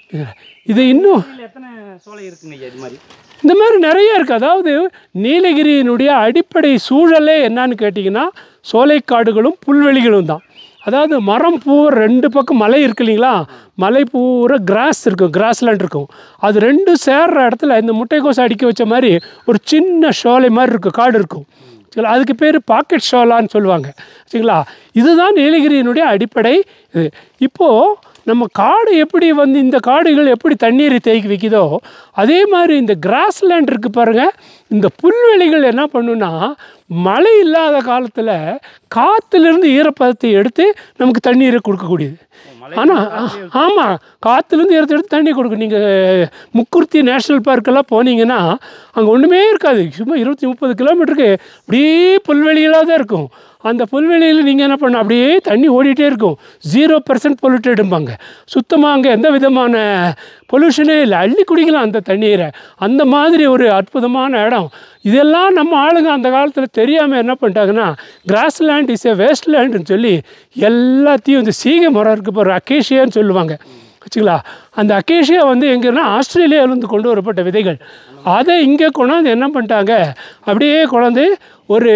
இது இன்னும்
இதுல எத்தனை சோலை இருக்குங்க ஐயா இது மாதிரி
இந்த மாதிரி நிறைய இருக்குது அதாவது நீலகிரியினுடைய அடிப்படை சூழலே என்னன்னு கேட்டிங்கன்னா சோலைக்காடுகளும் புல்வெளிகளும் தான் அதாவது மரம் பூரா ரெண்டு பக்கம் மலை இருக்கு இல்லைங்களா மலை பூரா கிராஸ் இருக்கும் கிராஸ்லேண்ட் இருக்கும் அது ரெண்டும் சேர்ற இடத்துல இந்த முட்டைக்கோசை அடிக்க வச்ச மாதிரி ஒரு சின்ன சோலை மாதிரி இருக்கும் காடு இருக்கும் சரிங்களா அதுக்கு பேர் பாக்கெட் ஷோலான்னு சொல்லுவாங்க சரிங்களா இதுதான் நீலகிரியினுடைய அடிப்படை இது இப்போது நம்ம காடு எப்படி வந்து இந்த காடுகள் எப்படி தண்ணீரை தேக்கி வைக்குதோ அதே மாதிரி இந்த கிராஸ்லேண்ட் இருக்குது பாருங்கள் இந்த புல்வெளிகள் என்ன பண்ணுன்னா மழை இல்லாத காலத்தில் காற்றுலேருந்து ஈரப்பதத்தை எடுத்து நமக்கு தண்ணீரை கொடுக்கக்கூடியது ஆனால் ஆமாம் காற்றுலேருந்து எடுத்து எடுத்து தண்ணி கொடுக்கும் நீங்கள் முக்குர்த்தி நேஷ்னல் பார்க்கெல்லாம் போனீங்கன்னா அங்கே ஒன்றுமே இருக்காது சும்மா இருபத்தி முப்பது கிலோமீட்டருக்கு அப்படியே புல்வெளிகளாக தான் இருக்கும் அந்த புல்வெளியில் நீங்கள் என்ன பண்ண அப்படியே தண்ணி ஓடிட்டே இருக்கும் ஜீரோ பர்சன்ட் பொல்யூட்டடும்பாங்க சுத்தமாக அங்கே எந்த விதமான பொல்யூஷனே இல்லை அள்ளி குடிக்கலாம் அந்த தண்ணீரை அந்த மாதிரி ஒரு அற்புதமான இடம் இதெல்லாம் நம்ம ஆளுங்க அந்த காலத்தில் தெரியாமல் என்ன பண்ணிட்டாங்கன்னா grass land is a waste லேண்டுன்னு சொல்லி எல்லாத்தையும் இந்த சீகை மரம் இருக்குது பாரு அக்கேஷியான்னு சொல்லுவாங்க வச்சுங்களா அந்த அக்கேஷியா வந்து எங்கன்னா ஆஸ்திரேலியாவிலேருந்து கொண்டு வரப்பட்ட விதைகள் அதை இங்கே கொண்டாந்து என்ன பண்ணிட்டாங்க அப்படியே கொண்டாந்து ஒரு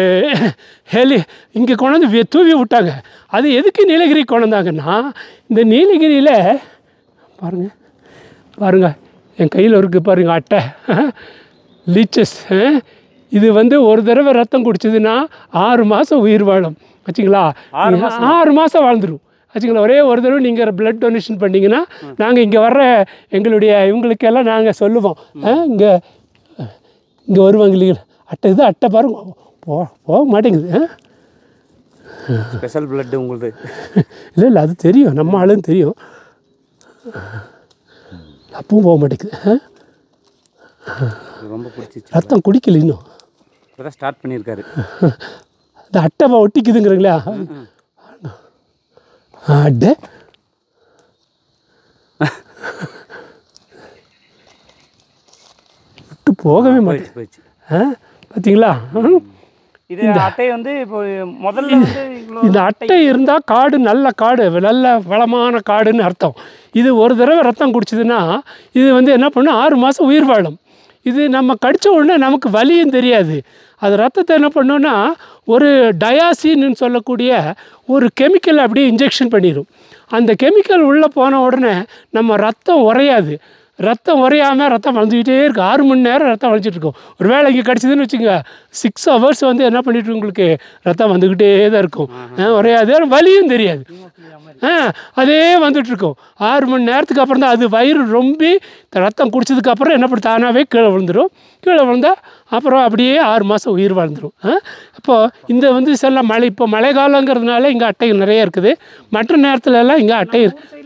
ஹெலி இங்கே கொண்டாந்து வி- தூவி விட்டாங்க அது எதுக்கு நீலகிரி கொண்டாந்தாங்கன்னா இந்த நீலகிரியில் பாருங்கள் பாருங்க என் கையில் இருக்கு பாருங்க அட்டை லீச்சஸ் இது வந்து ஒரு தடவை ரத்தம் குடிச்சதுன்னா ஆறு மாதம் உயிர் வாழும் வச்சுங்களா ஆறு மாதம் வாழ்ந்துடும் வச்சுங்களா ஒரே ஒரு தடவை நீங்கள் பிளட் டொனேஷன் பண்ணிங்கன்னா நாங்கள் இங்கே வர்ற எங்களுடைய இவங்களுக்கெல்லாம் நாங்கள் சொல்லுவோம் இங்கே இங்கே வருவாங்க இல்லைங்களா அட்டை இது அட்டை பாருங்க போ போக மாட்டேங்குது ஆ?
ஸ்பெஷல் பிளட் உங்களுது
இல்லை இல்லை அது தெரியும் நம்ம ஆளுன்னு தெரியும் அப்பவும் போக மாட்டேங்குது ஆ?
இது ரொம்ப பிடிச்சிச்சு
ரத்தம் குடிக்கல இன்னும்
இப்போதான் ஸ்டார்ட் பண்ணியிருக்காரு
இந்த அட்டை ஒட்டிக்குதுங்கிறீங்களா அட்டை விட்டு போகவே மாட்டேன்
போயிடுச்சு போயிடுச்சு
ஆ பார்த்தீங்களா ம்.
இது அட்டை வந்து இப்போ முதல்ல வந்து இவ்வளோ
இந்த அட்டை இருந்தால் காடு நல்ல காடு நல்ல வளமான காடுன்னு அர்த்தம் இது ஒரு தடவை ரத்தம் குடிச்சதுன்னா இது வந்து என்ன பண்ணும் ஆறு மாதம் உயிர் வாழும் இது நம்ம கடித்த உடனே நமக்கு வலியும் தெரியாது அது ரத்தத்தை என்ன பண்ணோன்னா ஒரு டயாசின்னு சொல்லக்கூடிய ஒரு கெமிக்கல் அப்படியே இன்ஜெக்ஷன் பண்ணிடும் அந்த கெமிக்கல் உள்ளே போன உடனே நம்ம ரத்தம் உறையாது ரத்தம் உறையாமல் ரத்தம் வளர்ந்துக்கிட்டே இருக்கு ஆறு மணி நேரம் ரத்தம் வளைஞ்சிட்டு இருக்கும் ஒரு வேளை இங்கே கிடச்சிதுன்னு வச்சுங்க சிக்ஸ் ஹவர்ஸ் வந்து என்ன பண்ணிட்டு இருக்கு உங்களுக்கு ரத்தம் வந்துக்கிட்டே தான் இருக்கும் ஆ, உறையாது ஆனா வலியும் தெரியாது ஆ அதே வந்துட்டு இருக்கும் ஆறு மணி நேரத்துக்கு அப்புறம் தான் அது வயிறு ரொம்பி ரத்தம் குடிச்சதுக்கு அப்புறம் என்ன பண்ணி தானாகவே கீழே விழுந்துடும் கீழே விழுந்தால் அப்புறம் அப்படியே ஆறு மாதம் உயிர் வாழ்ந்துடும் ஆ அப்போது இந்த வந்து சில மழை இப்போ மழை காலங்கிறதுனால இங்கே அட்டை நிறைய இருக்குது மற்ற நேரத்துல எல்லாம் இங்கே அட்டை இருக்கு
சைடில் முதல்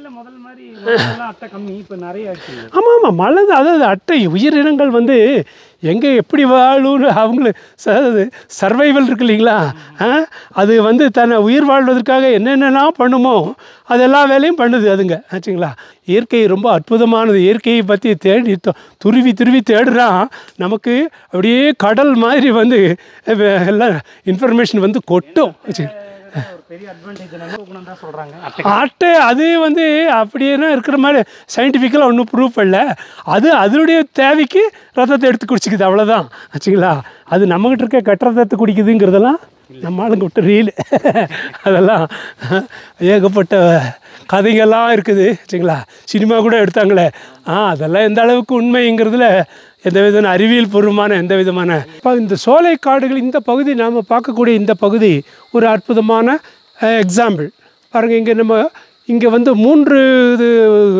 மாதிரி முதல்லலாம் அட்டை கம்மி இப்போ நிறைய ஆச்சு
ஆமாம் ஆமாம் மழை தான். அதாவது அட்டை உயிரினங்கள் வந்து எங்கே எப்படி வாழும்னு அவங்களுக்கு சர்வைவல் இருக்கு இல்லைங்களா ஆ அது வந்து தன்னை உயிர் வாழ்வதற்காக என்னென்னலாம் பண்ணுமோ அது எல்லா வேலையும் பண்ணுது அதுங்க ஆச்சுங்களா இயற்கை ரொம்ப அற்புதமானது இயற்கையை பற்றி தேடி து- துருவி துருவி தேடுறான் நமக்கு அப்படியே கடல் மாதிரி வந்து அஹ், எல்லாம் இன்ஃபர்மேஷன் வந்து கொட்டும் ஆச்சு
ஒரு பெரிய அட்வான்டேஜ் என்னன்னு தான் சொல்கிறாங்க அட்டை
அட்டை அது வந்து அப்படியேனா இருக்கிற மாதிரி சயின்டிஃபிக்கலாக ஒன்றும் ப்ரூவ் பண்ணல அது அதனுடைய தேவைக்கு ரத்தத்தை எடுத்து குடிச்சிக்குது அவ்வளோதான் ஆச்சுங்களா அது நம்மகிட்ட இருக்க கெட்ட ரத்தத்தை குடிக்குதுங்கிறதெல்லாம் நம்ம ஆளுங்க விட்டு ரீல் அதெல்லாம் ஏகப்பட்ட கதைகள்லாம் இருக்குது ஆச்சுங்களா சினிமா கூட எடுத்தாங்களே ஆ அதெல்லாம் எந்த அளவுக்கு உண்மைங்கிறதுல எந்த விதமான அறிவியல் பூர்வமான எந்த விதமான இப்போ இந்த சோலை காடுகள் இந்த பகுதி நாம் பார்க்கக்கூடிய இந்த பகுதி ஒரு அற்புதமான எக்ஸாம்பிள் பாருங்கள் இங்கே நம்ம இங்கே வந்து மூன்று இது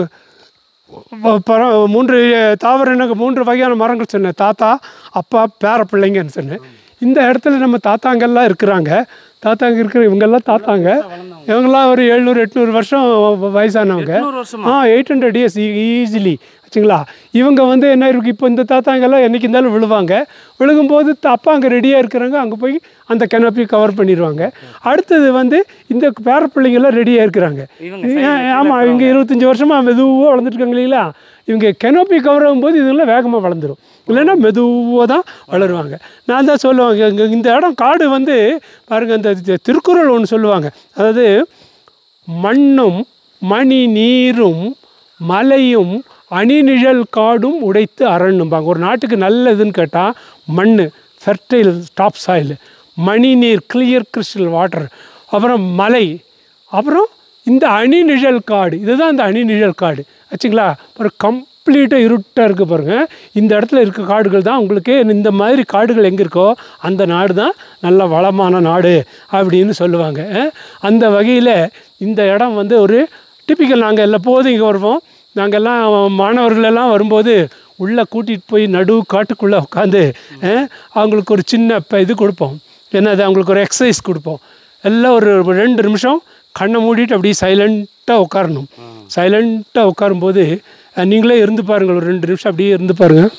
வ- பர- மூன்று தாவர இனங்க மூன்று வகையான மரங்கள் சொன்னேன் தாத்தா அப்பா பேர பிள்ளைங்கன்னு சொன்னேன் இந்த இடத்துல நம்ம தாத்தாங்கெல்லாம் இருக்கிறாங்க தாத்தாங்க இருக்கிற இவங்கெல்லாம் தாத்தாங்க இவங்கெல்லாம் ஒரு எழுநூறு எட்நூறு வருஷம் வ- வயசானவங்க
நூறு வருஷம்
ah eight hundred years easily ஆச்சுங்களா இவங்க வந்து என்ன இருக்கு இப்போ இந்த தாத்தாங்கெல்லாம் என்னைக்கு இருந்தாலும் விழுவாங்க விழுகும்போது த- அப்பா அங்கே ரெடியாக இருக்கிறாங்க அங்கே போய் அந்த கெனப்பி கவர் பண்ணிடுவாங்க அடுத்தது வந்து இந்த பேர பிள்ளைங்கெல்லாம் ரெடியாக இருக்கிறாங்க
இவங்க
ஆமாம் இவங்க இருபத்தஞ்சி வருஷமாக மெதுவாக வளர்ந்துட்டு இருக்காங்க இல்லைங்களா இவங்க கெனோப்பி கவர் ஆகும்போது இதெல்லாம் வேகமாக வளர்ந்துரும் இல்லைன்னா மெதுவாக தான் வளருவாங்க நான் தான் சொல்லுவாங்க இங்கே இந்த இடம் காடு வந்து பாருங்கள் இந்த தி- திருக்குறள் ஒன்று சொல்லுவாங்க அதாவது மண்ணும் மணி நீரும் மலையும் அணிநிழல் காடும் உடைத்து அரணும்பாங்க ஒரு நாட்டுக்கு நல்லதுன்னு கேட்டால் மண் ஃபெர்டைல் டாப் சாயில் மணி நீர் கிளியர் கிறிஸ்டல் வாட்டர் அப்புறம் மலை அப்புறம் இந்த அணிநிழல் காடு இதுதான் இந்த அணிநிழல் காடு ஆச்சுங்களா அப்புறம் கம்ப்ளீட்டாக இருட்டாக இருக்குது பாருங்கள் இந்த இடத்துல இருக்க காடுகள் தான் உங்களுக்கு இந்த மாதிரி காடுகள் எங்கே இருக்கோ அந்த நாடு தான் நல்ல வளமான நாடு அப்படின்னு சொல்லுவாங்க அஹ் அந்த வகையில் இந்த இடம் வந்து ஒரு டிப்பிக்கல் நாங்கள் எல்லா போதும் இங்கே வருவோம் நாங்கள்லாம் மாணவர்கள் எல்லாம் வரும்போது உள்ளே கூட்டிகிட்டு போய் நடு காட்டுக்குள்ளே உட்காந்து அவங்களுக்கு ஒரு சின்ன இப்போ இது கொடுப்போம் என்னது அவங்களுக்கு ஒரு எக்ஸசைஸ் கொடுப்போம் எல்லாம் ஒரு ஒரு ரெண்டு நிமிஷம் கண்ணை மூடிட்டு அப்படியே சைலண்ட்டாக உட்காரணும் சைலண்ட்டாக உட்காரும்போது அஹ், நீங்களே இருந்து பாருங்கள் ஒரு ரெண்டு நிமிஷம் அப்படியே இருந்து பாருங்கள்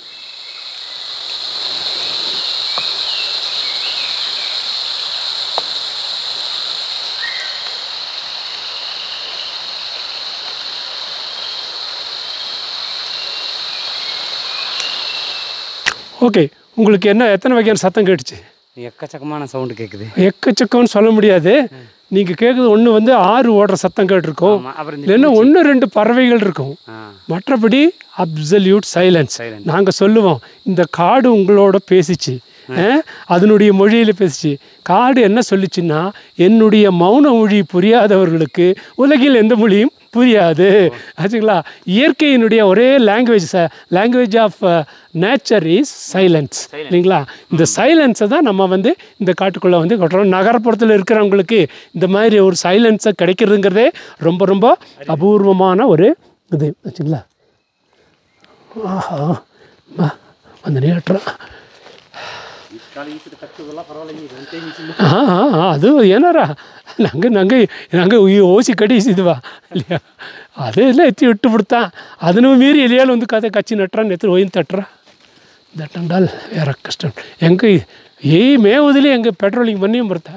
ஓகே உங்களுக்கு என்ன எத்தனை வகையான சத்தம் கேட்டுச்சு
எக்கச்சக்கமான சவுண்டு கேட்குது
எக்கச்சக்கம்னு சொல்ல முடியாது நீங்கள் கேட்குறது ஒன்று வந்து ஆறு ஓடுற சத்தம் கேட்டிருக்கும்
ஆமாம் அப்புறம் இந்த
இல்லைன்னா ஒன்று ரெண்டு பறவைகள் இருக்கும்
ஆ
மற்றபடி அப்சல்யூட் சைலன்ஸ்
Silence.
நாங்கள் சொல்லுவோம் இந்த காடு உங்களோட பேசிச்சு அஹ், அதனுடைய மொழியில் பேசிச்சு காடு என்ன சொல்லுச்சுன்னா என்னுடைய மௌன மொழி புரியாதவர்களுக்கு உலகில் எந்த மொழியும் புரியாது ஆச்சுங்களா இயற்கையினுடைய ஒரே language language of nature is silence இல்லைங்களா இந்த சைலன்ஸை தான் நம்ம வந்து இந்த காட்டுக்குள்ளே வந்து கொட்டுறோம் நகரப்புறத்தில் இருக்கிறவங்களுக்கு இந்த மாதிரி ஒரு சைலன்ஸை கிடைக்கிறதுங்கிறதே ரொம்ப ரொம்ப அபூர்வமான ஒரு இது ஆச்சுங்களா ஆஹா மா, வந்து நேட்டுறான் ஆ ஆ, ஆ, அது ಏನಾರ ನಂಗೆ ನಂಗೆ ನಂಗೆ ಈ ಓಸಿ ಕಡಿಸಿದ್ವಾ இல்லையா அது இல்லை எத்தி விட்டு விடுத்தான் அதனும் மீறி எலியால் வந்து கதை கச்சி நட்டுறான் எத்திரி ஒயின் தட்டுறா தட்டண்டால் வேற கஷ்டம் எங்கே ஏய் மேவதிலே எங்கள் பெட்ரோலிங் பண்ணியும் பொறுத்தா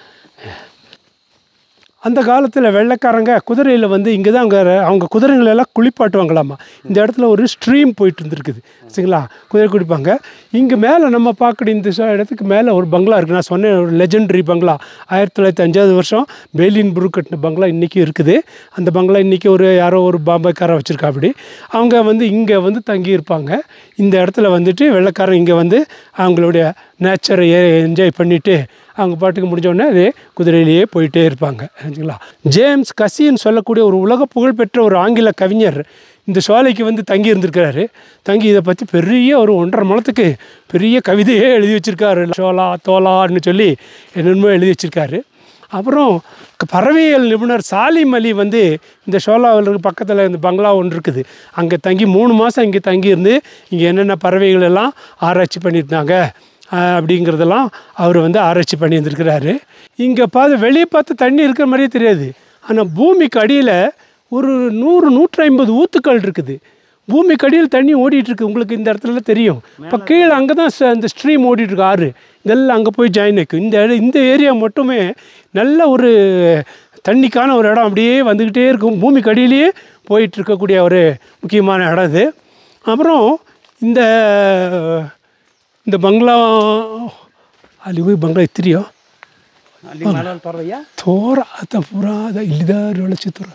அந்த காலத்தில் வெள்ளைக்காரங்க குதிரையில் வந்து இங்கே தான் அவங்க அவங்க குதிரைங்களை எல்லாம் குளிப்பாட்டுவாங்களாமா இந்த இடத்துல ஒரு ஸ்ட்ரீம் போயிட்டு இருந்திருக்குது சரிங்களா குதிரை குடிப்பாங்க இங்கே மேலே நம்ம பார்க்கக்கூடிய இந்த ச- இடத்துக்கு மேலே ஒரு பங்களா இருக்குது நான் சொன்னேன் ஒரு லெஜெண்டரி பங்களா ஆயிரத்தி தொள்ளாயிரத்தி அஞ்சாவது வருஷம் பெய்லின் புரு கட்டின பங்களா இன்றைக்கும் இருக்குது அந்த பங்களா இன்றைக்கி ஒரு யாரோ ஒரு பாம்பேக்காரன் வச்சுருக்கா அப்படி அவங்க வந்து இங்கே வந்து தங்கி இருப்பாங்க இந்த இடத்துல வந்துட்டு வெள்ளைக்காரன் இங்கே வந்து அவங்களுடைய நேச்சரை என்ஜாய் பண்ணிவிட்டு அவங்க பாட்டுக்கு முடிஞ்ச உடனே அதே குதிரையிலேயே போயிட்டே இருப்பாங்க சரிங்களா ஜேம்ஸ் கசின்னு சொல்லக்கூடிய ஒரு உலக புகழ்பெற்ற ஒரு ஆங்கில கவிஞர் இந்த சோலைக்கு வந்து தங்கி இருந்திருக்கிறாரு தங்கி இதை பற்றி பெரிய ஒரு ஒன்றரை மலத்துக்கு பெரிய கவிதையே எழுதி வச்சிருக்காரு சோலா தோலான்னு சொல்லி என்னென்னமோ எழுதி வச்சிருக்காரு அப்புறம் க- பறவையியல் நிபுணர் சாலிம் அலி வந்து இந்த ஷோலாவில் பக்கத்தில் இந்த பங்களா ஒன்று இருக்குது அங்கே தங்கி மூணு மாதம் இங்கே தங்கியிருந்து இங்கே என்னென்ன பறவைகள் எல்லாம் ஆராய்ச்சி பண்ணியிருந்தாங்க ஆஹ் அப்படிங்கிறதெல்லாம் அவர் வந்து ஆராய்ச்சி பண்ணி இருந்திருக்கிறாரு இங்கே பார்த்து வெளியே பார்த்து தண்ணி இருக்கிற மாதிரியே தெரியாது ஆனால் பூமிக்கு அடியில் ஒரு நூறு நூற்றி ஐம்பது ஊத்துக்கள் இருக்குது பூமிக்கு அடியில் தண்ணி ஓடிட்டு இருக்கு உங்களுக்கு இந்த இடத்துல தெரியும் இப்போ கீழே அங்கே தான் ச- இந்த ஸ்ட்ரீம் ஓடிட்டு இருக்கு ஆறு இதெல்லாம் அங்கே போய் ஜாயின் ஆயிக்கும் இந்த இடம் இந்த ஏரியா மட்டுமே நல்ல ஒரு தண்ணிக்கான ஒரு இடம் அப்படியே வந்துக்கிட்டே இருக்கும் பூமிக்கு அடியிலேயே போயிட்டு இருக்கக்கூடிய ஒரு முக்கியமான இடம் இது அப்புறம் இந்த இந்த பங்களா ಅಲ್ಲಿ ಹೋಗಿ ಬಂಗ್ಲಾ ಇತ್ತಿರಿಯೋ
ಅಲ್ಲಿ ಮಾಡಲ್ ತೋರ್ದಯ್ಯ
ತೋರ ಆತ ಪೂರಾ ಅದ ಇಲ್ಲಿದಾರ ಒಳ ಚಿತ್ರ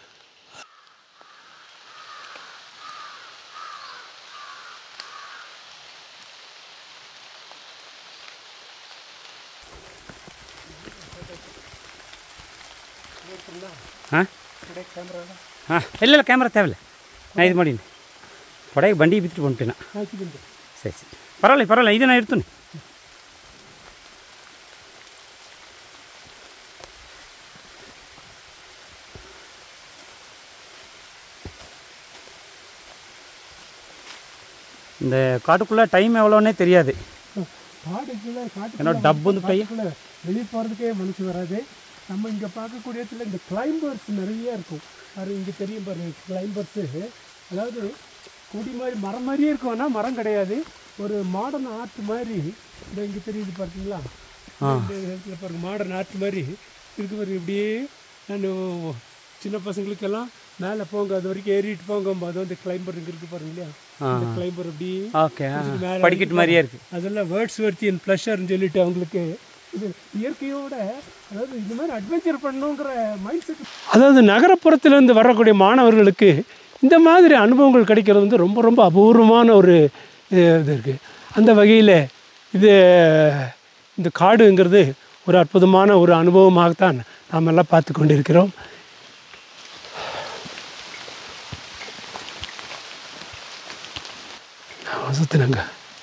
ಹಾಂ ಹಾಂ ಇಲ್ಲ ಇಲ್ಲ ಕ್ಯಾಮ್ರಾ ತೇವಲ್ಲ ನಾ ಇದು ಮಾಡೀನಿ ಹೊಡೆಗೆ ಬಂಡಿ ಬಿಟ್ಟು ಹೊಂಟಿನ ಸರಿ ಸರಿ ಪರವಾಗಿಲ್ಲ ಪರವಾಗಿಲ್ಲ ಇದು ನಾ ಇರ್ತೀನಿ இந்த காட்டுக்குள்ளே டைம் எவ்வளோன்னே தெரியாது
காடுக்குள்ள
ஏன்னா டப்பு வந்து பையன்
காட்டுக்குள்ள வெளியே போகிறதுக்கே மனசு வராது நம்ம இங்கே பார்க்கக்கூடிய இடத்துல இந்த கிளைம்பர்ஸ் நிறைய இருக்கும் அது இங்கே தெரியும் பாருங்க கிளைம்பர்ஸு அதாவது கொடி மாதிரி மரம் மாதிரியே இருக்கும் ஆனால் மரம் கிடையாது ஒரு மாடர்ன் ஆர்ட் மாதிரி இந்த இங்கே தெரியுது பார்த்தீங்களா இந்த இடத்துல பாருங்க மாடர்ன் ஆர்ட் மாதிரி இருக்கு பாருங்க இப்படியே நான் சின்ன பசங்களுக்கெல்லாம் மேலே போங்க அது வரைக்கும் ஏறிட்டு போங்க அது வந்து கிளைம்பர் இங்கே இருக்கு பாருங்க இல்லையா இந்த கிளைம்பர் அப்படியே
ஓகே
மேல
படிக்கட்டு மாதிரியே இருக்குது
அதெல்லாம் வேர்ட்ஸ் வர்த்தி அண்ட் ப்ளஷர்னு சொல்லிட்டு அவங்களுக்கு இது இயற்கையோட அதாவது இந்த மாதிரி அட்வென்ச்சர் பண்ணணுங்கிற மைண்ட் செட் அதாவது நகரப்புறத்திலேருந்து வரக்கூடிய மாணவர்களுக்கு இந்த மாதிரி அனுபவங்கள் கிடைக்கிறது வந்து ரொம்ப ரொம்ப அபூர்வமான ஒரு இது இது இருக்குது அந்த வகையில் இது இந்த காடுங்கிறது ஒரு அற்புதமான ஒரு அனுபவமாகத்தான் நாம் எல்லாம் பார்த்து கொண்டிருக்கிறோம் சுத்தினங்க